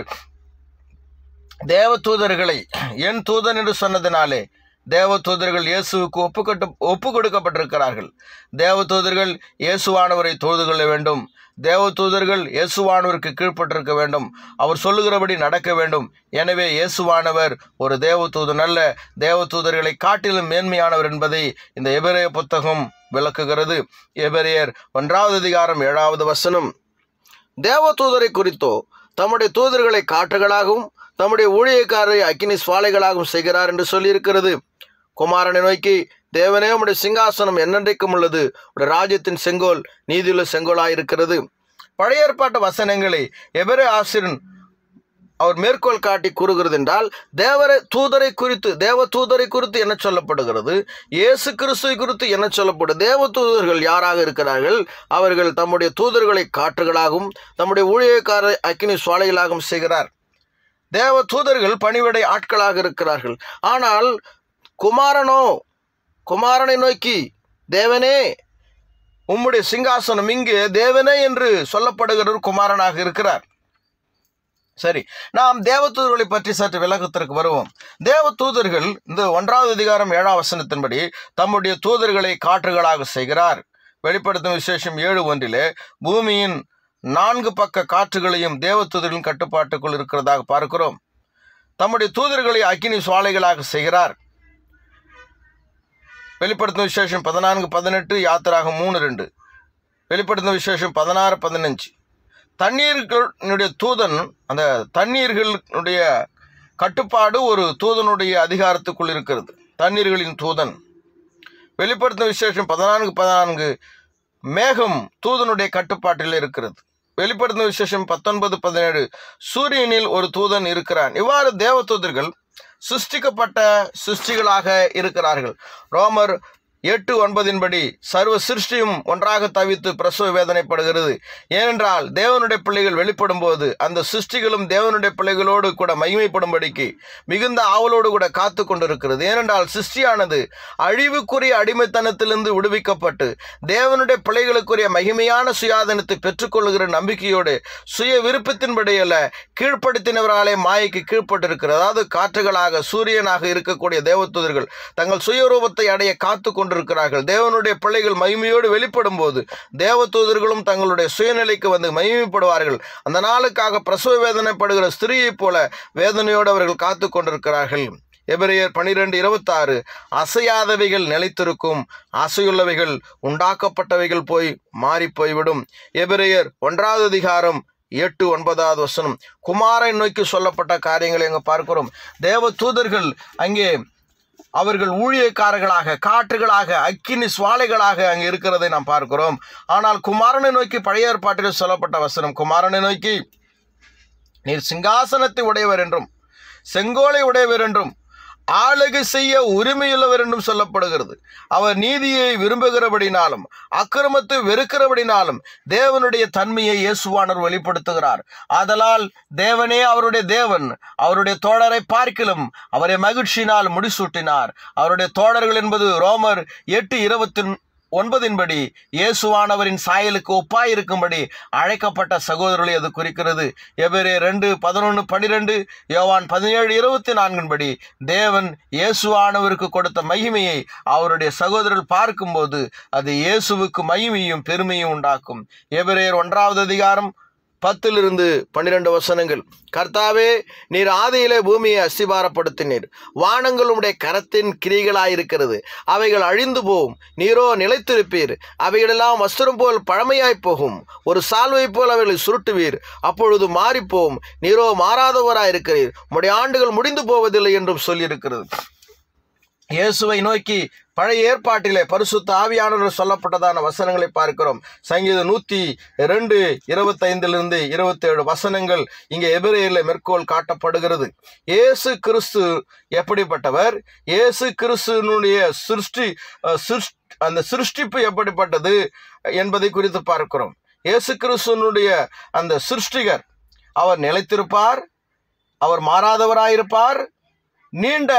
தேவதூதர்களை என் தூதன் என்று சொன்னதினாலே தேவதூதர்கள் இயேசுவுக்கு ஒப்புக்கட்டு ஒப்பு கொடுக்கப்பட்டிருக்கிறார்கள் தேவதூதர்கள் இயேசுவானவரை தொழுது கொள்ள வேண்டும் தேவதூதர்கள் இயேசுவானவருக்கு கீழ்ப்பட்டிருக்க வேண்டும் அவர் சொல்லுகிறபடி நடக்க வேண்டும் எனவே இயேசுவானவர் ஒரு தேவதூதன் அல்ல தேவதூதர்களை காட்டிலும் மேன்மையானவர் என்பதை இந்த எபிரேய புத்தகம் விளக்குகிறது எபிரேயர் ஒன்றாவது அதிகாரம் ஏழாவது வசனம் தேவதூதரை குறித்தோ தம்முடைய தூதர்களை காற்றுகளாகவும் தம்முடைய ஊழியக்காரரை அக்கினி சுவாலைகளாகவும் செய்கிறார் என்று சொல்லியிருக்கிறது குமாரனை நோக்கி தேவனே உம்முடைய சிங்காசனம் என்னென்றைக்கும் உள்ளது உடைய ராஜ்யத்தின் செங்கோல் நீதியுள்ள செங்கோலாய் இருக்கிறது பழைய ஏற்பாட்டு வசனங்களை எவரே ஆசிரியன் அவர் மேற்கோள் காட்டி கூறுகிறது என்றால் தேவரை தூதரை குறித்து தேவ தூதரை குறித்து என்ன சொல்லப்படுகிறது இயேசு கிறிஸ்துவை குறித்து என்ன சொல்லப்படும் தேவ தூதர்கள் யாராக இருக்கிறார்கள் அவர்கள் தம்முடைய தூதர்களை காற்றுகளாகவும் தம்முடைய ஊழியக்கார அக்கினி சுவாலைகளாகவும் செய்கிறார் தேவ தூதர்கள் பணிவிடை ஆட்களாக இருக்கிறார்கள் ஆனால் குமாரனோ குமாரனை நோக்கி தேவனே உம்முடைய சிங்காசனம் இங்கு தேவனே என்று சொல்லப்படுகிற ஒரு குமாரனாக இருக்கிறார் சரி நாம் தேவதூதர்களை பற்றி சற்று விளக்கத்திற்கு வருவோம் தேவதூதர்கள் இந்த ஒன்றாவது அதிகாரம் ஏழாம் வசனத்தின்படி தம்முடைய தூதர்களை காற்றுகளாக செய்கிறார் வெளிப்படுத்தும் விசேஷம் ஏழு ஒன்றிலே பூமியின் நான்கு பக்க காற்றுகளையும் தேவதூதர்களின் கட்டுப்பாட்டுக்குள் இருக்கிறதாக பார்க்கிறோம் தம்முடைய தூதர்களை அக்கினி சுவாலைகளாக செய்கிறார் வெளிப்படுத்தும் விசேஷம் பதினான்கு பதினெட்டு யாத்திராக மூணு ரெண்டு வெளிப்படுத்தும் விசேஷம் பதினாறு பதினஞ்சு தண்ணீர்களுடைய தூதன் அந்த தண்ணீர்களுடைய கட்டுப்பாடு ஒரு தூதனுடைய அதிகாரத்துக்குள் இருக்கிறது தண்ணீர்களின் தூதன் வெளிப்படுத்தும் விசேஷம் பதினான்கு பதினான்கு மேகம் தூதனுடைய கட்டுப்பாட்டில் இருக்கிறது வெளிப்படுத்தும் விசேஷம் பத்தொன்பது பதினேழு சூரியனில் ஒரு தூதன் இருக்கிறான் இவ்வாறு தேவதூதர்கள் சிருஷ்டிக்கப்பட்ட சிருஷ்டிகளாக இருக்கிறார்கள் ரோமர் எட்டு ஒன்பதின்படி சர்வ சிருஷ்டியும் ஒன்றாக தவித்து பிரசவ வேதனைப்படுகிறது ஏனென்றால் தேவனுடைய பிள்ளைகள் வெளிப்படும் போது அந்த சிருஷ்டிகளும் தேவனுடைய பிள்ளைகளோடு கூட மகிமைப்படும்படிக்கு மிகுந்த ஆவலோடு கூட காத்து கொண்டிருக்கிறது ஏனென்றால் சிருஷ்டியானது அழிவுக்குரிய அடிமைத்தனத்திலிருந்து விடுவிக்கப்பட்டு தேவனுடைய பிள்ளைகளுக்குரிய மகிமையான சுயாதனத்தை பெற்றுக்கொள்ளுகிற நம்பிக்கையோடு சுய விருப்பத்தின்படி அல்ல கீழ்ப்படுத்தினவராலே மாயைக்கு கீழ்ப்பட்டிருக்கிறது அதாவது காற்றுகளாக சூரியனாக இருக்கக்கூடிய தேவதூதர்கள் தங்கள் சுயரூபத்தை அடைய காத்து கொண்டிருக்கிறார்கள் தேவனுடைய பிள்ளைகள் மகிமையோடு வெளிப்படும் போது தேவதூதர்களும் தங்களுடைய சுயநிலைக்கு வந்து மகிமைப்படுவார்கள் அந்த நாளுக்காக பிரசவ வேதனைப்படுகிற ஸ்திரீயைப் போல வேதனையோடு அவர்கள் காத்து கொண்டிருக்கிறார்கள் எபிரேயர் பனிரெண்டு இருபத்தாறு அசையாதவைகள் நிலைத்திருக்கும் அசையுள்ளவைகள் உண்டாக்கப்பட்டவைகள் போய் மாறி போய்விடும் எபிரேயர் ஒன்றாவது அதிகாரம் எட்டு ஒன்பதாவது வசனம் குமாரன் நோக்கி சொல்லப்பட்ட காரியங்களை அங்கே பார்க்கிறோம் தேவ தூதர்கள் அங்கே அவர்கள் ஊழியக்காரர்களாக காற்றுகளாக அக்கினி சுவாலைகளாக அங்கே இருக்கிறதை நாம் பார்க்கிறோம் ஆனால் குமாரனை நோக்கி பழைய ஏற்பாட்டில் சொல்லப்பட்ட வசனம் குமாரனை நோக்கி நீர் சிங்காசனத்தை உடையவர் என்றும் செங்கோலை உடையவர் என்றும் ஆளுகை செய்ய உரிமையுள்ளவர் என்றும் சொல்லப்படுகிறது அவர் நீதியை விரும்புகிறபடினாலும் அக்கிரமத்தை வெறுக்கிறபடினாலும் தேவனுடைய தன்மையை இயேசுவானவர் வெளிப்படுத்துகிறார் ஆதலால் தேவனே அவருடைய தேவன் அவருடைய தோழரை பார்க்கிலும் அவரை மகிழ்ச்சியினால் முடிசூட்டினார் அவருடைய தோழர்கள் என்பது ரோமர் எட்டு இருபத்தி ஒன்பதின்படி இயேசுவானவரின் சாயலுக்கு ஒப்பாயிருக்கும்படி அழைக்கப்பட்ட சகோதரர்களை அது குறிக்கிறது எவரே ரெண்டு பதினொன்று பனிரெண்டு யோவான் பதினேழு இருபத்தி நான்கின்படி தேவன் இயேசுவானவருக்கு கொடுத்த மகிமையை அவருடைய சகோதரர் பார்க்கும்போது அது இயேசுவுக்கு மகிமையும் பெருமையும் உண்டாக்கும் எவரேர் ஒன்றாவது அதிகாரம் பத்திலிருந்து பன்னிரண்டு வசனங்கள் கர்த்தாவே நீர் ஆதியிலே பூமியை அஸ்திபாரப்படுத்தினீர் வானங்கள் உம்முடைய கரத்தின் கிரிகளாயிருக்கிறது அவைகள் அழிந்து போகும் நீரோ நிலைத்திருப்பீர் அவைகளெல்லாம் வஸ்திரம் போல் பழமையாய் போகும் ஒரு சால்வை போல் அவைகளை சுருட்டுவீர் அப்பொழுது மாறிப்போம் நீரோ மாறாதவராயிருக்கிறீர் உம்முடைய ஆண்டுகள் முடிந்து போவதில்லை என்றும் சொல்லியிருக்கிறது இயேசுவை நோக்கி பழைய ஏற்பாட்டிலே பரிசுத்த ஆவியானவர் சொல்லப்பட்டதான வசனங்களை பார்க்கிறோம் சங்கீதம் நூற்றி ரெண்டு இருபத்தைந்திலிருந்து இருபத்தேழு வசனங்கள் இங்கே எபிரேயில் மேற்கோள் காட்டப்படுகிறது இயேசு கிறிஸ்து எப்படிப்பட்டவர் இயேசு கிறிஸ்துனுடைய சிருஷ்டி அஹ், சிருஷ் அந்த சிருஷ்டிப்பு எப்படிப்பட்டது என்பதை குறித்து பார்க்கிறோம் இயேசு கிறிஸ்துனுடைய அந்த சிருஷ்டிகர் அவர் நிலைத்திருப்பார் அவர் மாறாதவராயிருப்பார் நீண்ட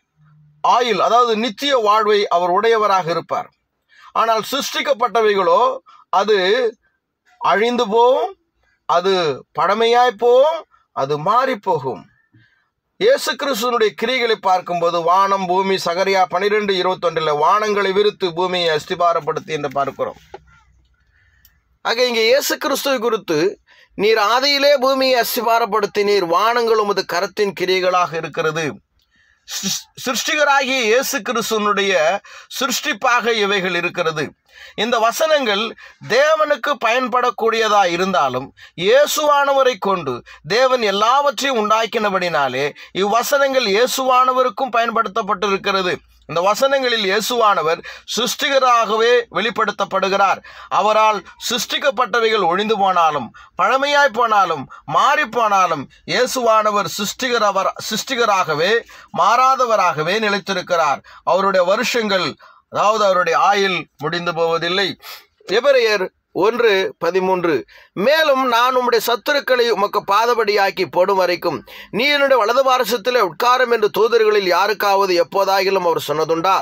ஆயுள் அதாவது நித்திய வாழ்வை அவர் உடையவராக இருப்பார் ஆனால் சிருஷ்டிக்கப்பட்டவைகளோ அது அழிந்து போகும் அது பழமையாய் போகும் அது மாறி போகும் இயேசு கிறிஸ்துவனுடைய கிரிகளை பார்க்கும்போது வானம் பூமி சகரியா பனிரெண்டு இருபத்தொன்றில் வானங்களை விரித்து பூமியை அஸ்திபாரப்படுத்தி என்று பார்க்கிறோம் ஆக இங்கே இயேசு கிறிஸ்துவை குறித்து நீர் ஆதியிலே பூமியை அஸ்திபாரப்படுத்தினீர் வானங்கள் உமது கரத்தின் கிரிகளாக இருக்கிறது சிருஷ்- சிருஷ்டிகராகிய இயேசு கிறிஸ்துவனுடைய சிருஷ்டிப்பாக இவைகள் இருக்கிறது இந்த வசனங்கள் தேவனுக்கு பயன்படக்கூடியதா இருந்தாலும் இயேசுவானவரை கொண்டு தேவன் எல்லாவற்றையும் உண்டாக்கினபடினாலே இவ்வசனங்கள் இயேசுவானவருக்கும் பயன்படுத்தப்பட்டிருக்கிறது இந்த வசனங்களில் இயேசுவானவர் சிருஷ்டிகராகவே வெளிப்படுத்தப்படுகிறார் அவரால் சிருஷ்டிக்கப்பட்டவைகள் ஒழிந்து போனாலும் பழமையாய் போனாலும் மாறி போனாலும் இயேசுவானவர் சிருஷ்டிகரவர் சிருஷ்டிகராகவே மாறாதவராகவே நிலைத்திருக்கிறார் அவருடைய வருஷங்கள் அதாவது அவருடைய ஆயுள் முடிந்து போவதில்லை எபிரெயர் ஒன்று பதிமூன்று மேலும் நான் உம்முடைய சத்துருக்களை உமக்கு பாதபடியாக்கி போடும் வரைக்கும் நீ என்னுடைய வலது பாரசத்திலே உட்காரம் என்று தூதர்களில் யாருக்காவது எப்போதாகிலும் அவர் சொன்னதுண்டா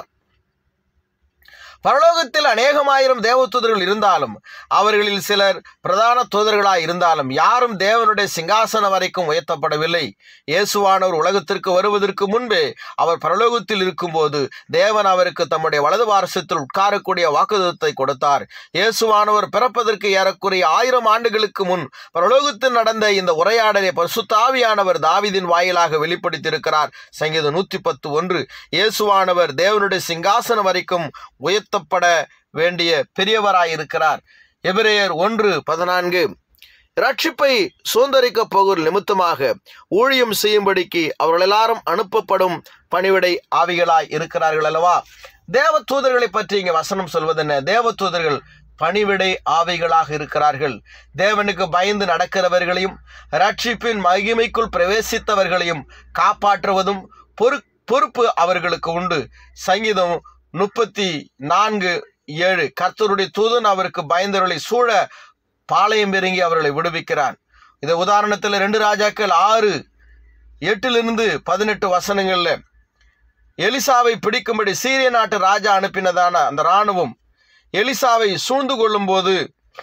பரலோகத்தில் அநேகமாயிரம் தேவதூதர்கள் இருந்தாலும் அவர்களில் சிலர் பிரதான தூதர்களாய் இருந்தாலும் யாரும் தேவனுடைய சிங்காசனம் வரைக்கும் உயர்த்தப்படவில்லை இயேசுவானவர் உலகத்திற்கு வருவதற்கு முன்பே அவர் பரலோகத்தில் இருக்கும்போது தேவன் அவருக்கு தம்முடைய வலது பாரசத்தில் உட்காரக்கூடிய வாக்குதத்தை கொடுத்தார் இயேசுவானவர் பிறப்பதற்கு ஏறக்குறைய ஆயிரம் ஆண்டுகளுக்கு முன் பரலோகத்தில் நடந்த இந்த உரையாடலை பரிசுத்தாவியானவர் தாவீதின் வாயிலாக வெளிப்படுத்தியிருக்கிறார் சங்கீதம் நூற்றி பத்து ஒன்று இயேசுவானவர் தேவனுடைய சிங்காசனம் வரைக்கும் உயர்த்தப்பட வேண்டிய பெரியவராயிருக்கிறார் எபிரேயர் ஒன்று பதினான்கு ரட்சிப்பை சுதந்திரிக்கப் போகிற நிமித்தமாக ஊழியம் செய்யும்படிக்கு அவர்கள் எல்லாரும் அனுப்பப்படும் பணிவிடை ஆவிகளாய் இருக்கிறார்கள் அல்லவா தேவ தூதர்களை பற்றி இங்கே வசனம் சொல்வதென்ன தேவ தூதர்கள் பணிவிடை ஆவிகளாக இருக்கிறார்கள் தேவனுக்கு பயந்து நடக்கிறவர்களையும் ரட்சிப்பின் மகிமைக்குள் பிரவேசித்தவர்களையும் காப்பாற்றுவதும் பொறு பொறுப்பு அவர்களுக்கு உண்டு சங்கீதம் முப்பத்தி நான்கு ஏழு கர்த்தருடைய தூதன் அவருக்கு பயந்தவர்களை சூழ பாளையம் இறங்கி அவர்களை விடுவிக்கிறான் இந்த உதாரணத்தில் ரெண்டு ராஜாக்கள் ஆறு எட்டிலிருந்து பதினெட்டு வசனங்கள்ல எலிசாவை பிடிக்கும்படி சீரிய நாட்டு ராஜா அனுப்பினதான அந்த இராணுவம் எலிசாவை சூழ்ந்து கொள்ளும் போது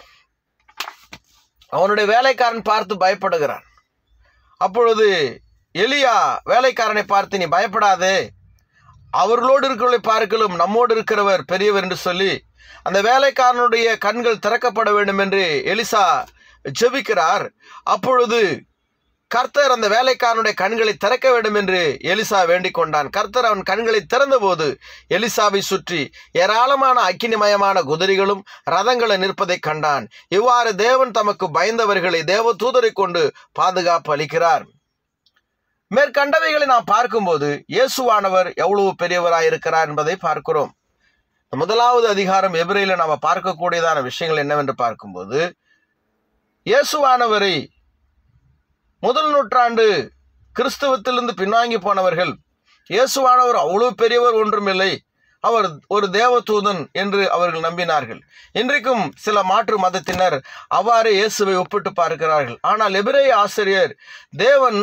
அவனுடைய வேலைக்காரன் பார்த்து பயப்படுகிறான் அப்பொழுது எலியா வேலைக்காரனை பார்த்து நீ பயப்படாதே அவர்களோடு இருக்கிறவர்களை பார்க்கலும் நம்மோடு இருக்கிறவர் பெரியவர் என்று சொல்லி அந்த வேலைக்காரனுடைய கண்கள் திறக்கப்பட வேண்டும் என்று எலிசா ஜெபிக்கிறார் அப்பொழுது கர்த்தர் அந்த வேலைக்காரனுடைய கண்களை திறக்க வேண்டும் என்று எலிசா வேண்டிக் கொண்டான் கர்த்தர் அவன் கண்களை திறந்தபோது எலிசாவை சுற்றி ஏராளமான அக்கினிமயமான குதிரைகளும் ரதங்களை நிற்பதை கண்டான் இவ்வாறு தேவன் தமக்கு பயந்தவர்களை தேவ தூதரை கொண்டு பாதுகாப்பு அளிக்கிறார் மேற்கண்டவைகளை நாம் பார்க்கும்போது இயேசுவானவர் எவ்வளவு பெரியவராய் இருக்கிறார் என்பதை பார்க்கிறோம் முதலாவது அதிகாரம் எபிரையில நாம பார்க்கக்கூடியதான விஷயங்கள் என்னவென்று பார்க்கும்போது இயேசுவானவரை முதல் நூற்றாண்டு கிறிஸ்தவத்திலிருந்து பின்வாங்கி போனவர்கள் இயேசுவானவர் அவ்வளவு பெரியவர் ஒன்றுமில்லை அவர் ஒரு தேவதூதன் என்று அவர்கள் நம்பினார்கள் இன்றைக்கும் சில மாற்று மதத்தினர் அவ்வாறு இயேசுவை ஒப்பிட்டு பார்க்கிறார்கள் ஆனால் எபிரேய ஆசிரியர் தேவன்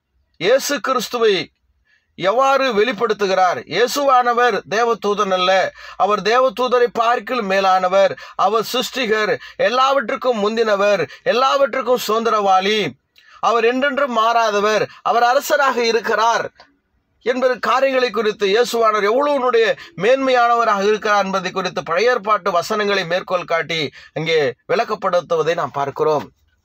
இயேசு கிறிஸ்துவை எவ்வாறு வெளிப்படுத்துகிறார் இயேசுவானவர் தேவதூதன் அல்ல அவர் தேவதூதரை பார்க்கிலும் மேலானவர் அவர் சிருஷ்டிகர் எல்லாவற்றுக்கும் முந்தினவர் எல்லாவற்றுக்கும் சுதந்திரவாளி அவர் என்றென்றும் மாறாதவர் அவர் அரசராக இருக்கிறார் என்பது காரியங்களை குறித்து இயேசுவானவர் எவ்வளவுனுடைய மேன்மையானவராக இருக்கிறார் என்பதை குறித்து பழைய ஏற்பாட்டு வசனங்களை மேற்கோள் காட்டி அங்கே விளக்கப்படுத்துவதை நாம் பார்க்கிறோம்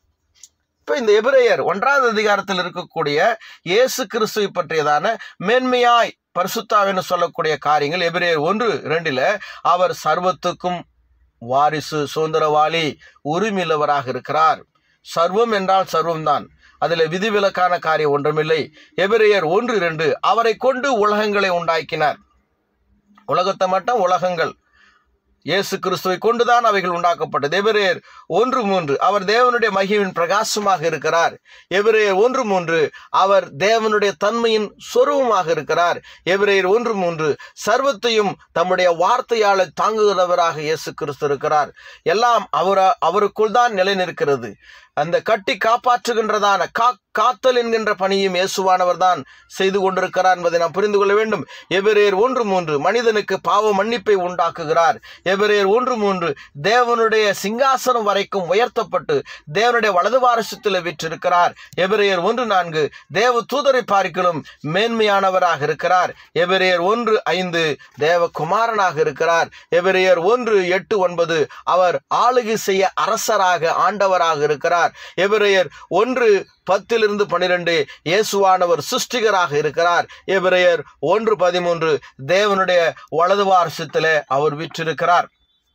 இப்போ இந்த எபிரேயர் ஒன்றாவது அதிகாரத்தில் இருக்கக்கூடிய இயேசு கிறிஸ்துவை பற்றியதான மேன்மையாய் பரிசுத்தாவென்று சொல்லக்கூடிய காரியங்கள் எபிரேயர் ஒன்று ரெண்டில் அவர் சர்வத்துக்கும் வாரிசு சுதந்திரவாளி உரிமையுள்ளவராக இருக்கிறார் சர்வம் என்றால் சர்வம்தான் அதில் விதிவிலக்கான காரியம் ஒன்றுமில்லை எபிரேயர் ஒன்று இரண்டு அவரை கொண்டு உலகங்களை உண்டாக்கினார் உலகத்தை மட்டும் உலகங்கள் இயேசு கிறிஸ்துவை கொண்டுதான் அவைகள் உண்டாக்கப்பட்டது எபிரேயர் ஒன்று மூன்று அவர் தேவனுடைய மகிமின் பிரகாசமாக இருக்கிறார் எபிரேயர் ஒன்று மூன்று அவர் தேவனுடைய தன்மையின் சொருவமாக இருக்கிறார் எபிரேயர் ஒன்று மூன்று சர்வத்தையும் தம்முடைய வார்த்தையால் தாங்குகிறவராக இயேசு கிறிஸ்து இருக்கிறார் எல்லாம் அவர் அவருக்குள் தான் நிலை நிற்கிறது அந்த கட்டி காப்பாற்றுகின்றதான கா காத்தல் என்கின்ற பணியும் இயேசுவானவர் தான் செய்து கொண்டிருக்கிறார் என்பதை நாம் புரிந்து கொள்ள வேண்டும் எபிரேயர் ஒன்று மூன்று மனிதனுக்கு பாவ மன்னிப்பை உண்டாக்குகிறார் எபிரேயர் ஒன்று மூன்று தேவனுடைய சிங்காசனம் வரைக்கும் உயர்த்தப்பட்டு தேவனுடைய வலது வாரசத்தில் விற்றிருக்கிறார் எபிரேயர் ஒன்று நான்கு தேவ தூதரை பார்க்கலும் மேன்மையானவராக இருக்கிறார் எபிரேயர் ஒன்று ஐந்து தேவ குமாரனாக இருக்கிறார் எபிரேயர் ஒன்று எட்டு ஒன்பது அவர் ஆளுகை செய்ய அரசராக ஆண்டவராக இருக்கிறார் எபிரேயர் ஒன்று பத்திலிருந்து பனிரெண்டு இயேசுவானவர் சிருஷ்டிகராக இருக்கிறார் எபிரேயர் ஒன்று பதிமூன்று தேவனுடைய வலது வாரசத்திலே அவர் விற்றிருக்கிறார்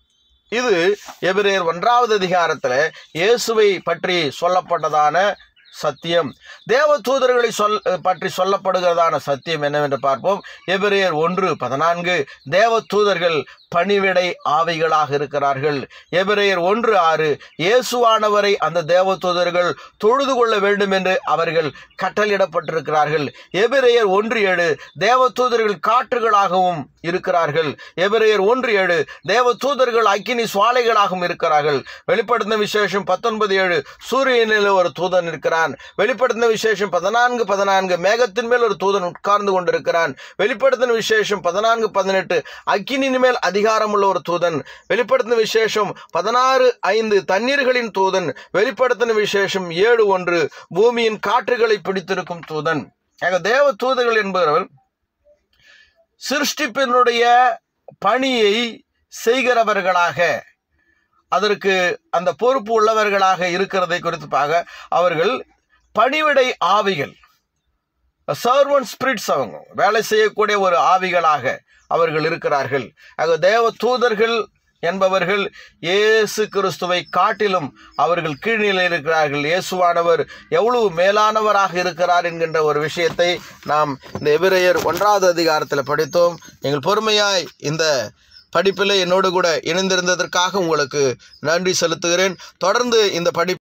இது எபிரேயர் ஒன்றாவது அதிகாரத்தில் இயேசுவை பற்றி சொல்லப்பட்டதான சத்தியம் தேவ தூதர்களை சொல் பற்றி சொல்லப்படுகிறதான சத்தியம் என்னவென்று பார்ப்போம் எபிரேயர் ஒன்று பதினான்கு தேவ தூதர்கள் பணிவிடை ஆவிகளாக இருக்கிறார்கள் எபிரேயர் ஒன்று ஆறு இயேசுவானவரை அந்த தேவ தூதர்கள் தொழுது கொள்ள வேண்டும் என்று அவர்கள் கட்டளையிடப்பட்டிருக்கிறார்கள் எபிரேயர் ஒன்று ஏழு தேவ தூதர்கள் காற்றுகளாகவும் இருக்கிறார்கள் எபிரேயர் ஒன்று ஏழு தேவ தூதர்கள் அக்கினி சுவாலைகளாகவும் இருக்கிறார்கள் வெளிப்படுத்தின விசேஷம் பத்தொன்பது ஏழு சூரியனில் ஒரு தூதன் இருக்கிறான் வெளிப்படுத்தின விசேஷம் பதினான்கு பதினான்கு மேகத்தின் மேல் ஒரு தூதன் உட்கார்ந்து கொண்டிருக்கிறான் வெளிப்படுத்தின விசேஷம் பதினான்கு பதினெட்டு அக்கினின் மேல் அதிகாரம் உள்ள ஒரு தூதன் வெளிப்படுத்தின விசேஷம் பதினாறு ஐந்து தண்ணீர்களின் தூதன் வெளிப்படுத்தின விசேஷம் ஏழு ஒன்று பூமியின் காற்றுகளை பிடித்திருக்கும் தூதன் ஆக தேவ தூதர்கள் என்பவர்கள் சிருஷ்டிப்பினுடைய பணியை செய்கிறவர்களாக அதற்கு அந்த பொறுப்பு உள்ளவர்களாக இருக்கிறதை குறித்து பார்க்க அவர்கள் பணிவிடை ஆவிகள் சர்வன் ஸ்பிரிட்ஸ் அவங்க வேலை செய்யக்கூடிய ஒரு ஆவிகளாக அவர்கள் இருக்கிறார்கள் ஆக தேவ தூதர்கள் என்பவர்கள் இயேசு கிறிஸ்துவை காட்டிலும் அவர்கள் கீழ்நிலை இருக்கிறார்கள் இயேசுவானவர் எவ்வளவு மேலானவராக இருக்கிறார் என்கின்ற ஒரு விஷயத்தை நாம் இந்த எபிரேயர் ஒன்றாவது அதிகாரத்தில் படித்தோம் நீங்கள் பொறுமையாய் இந்த படிப்பில் என்னோடு கூட இணைந்திருந்ததற்காக உங்களுக்கு நன்றி செலுத்துகிறேன் தொடர்ந்து இந்த படி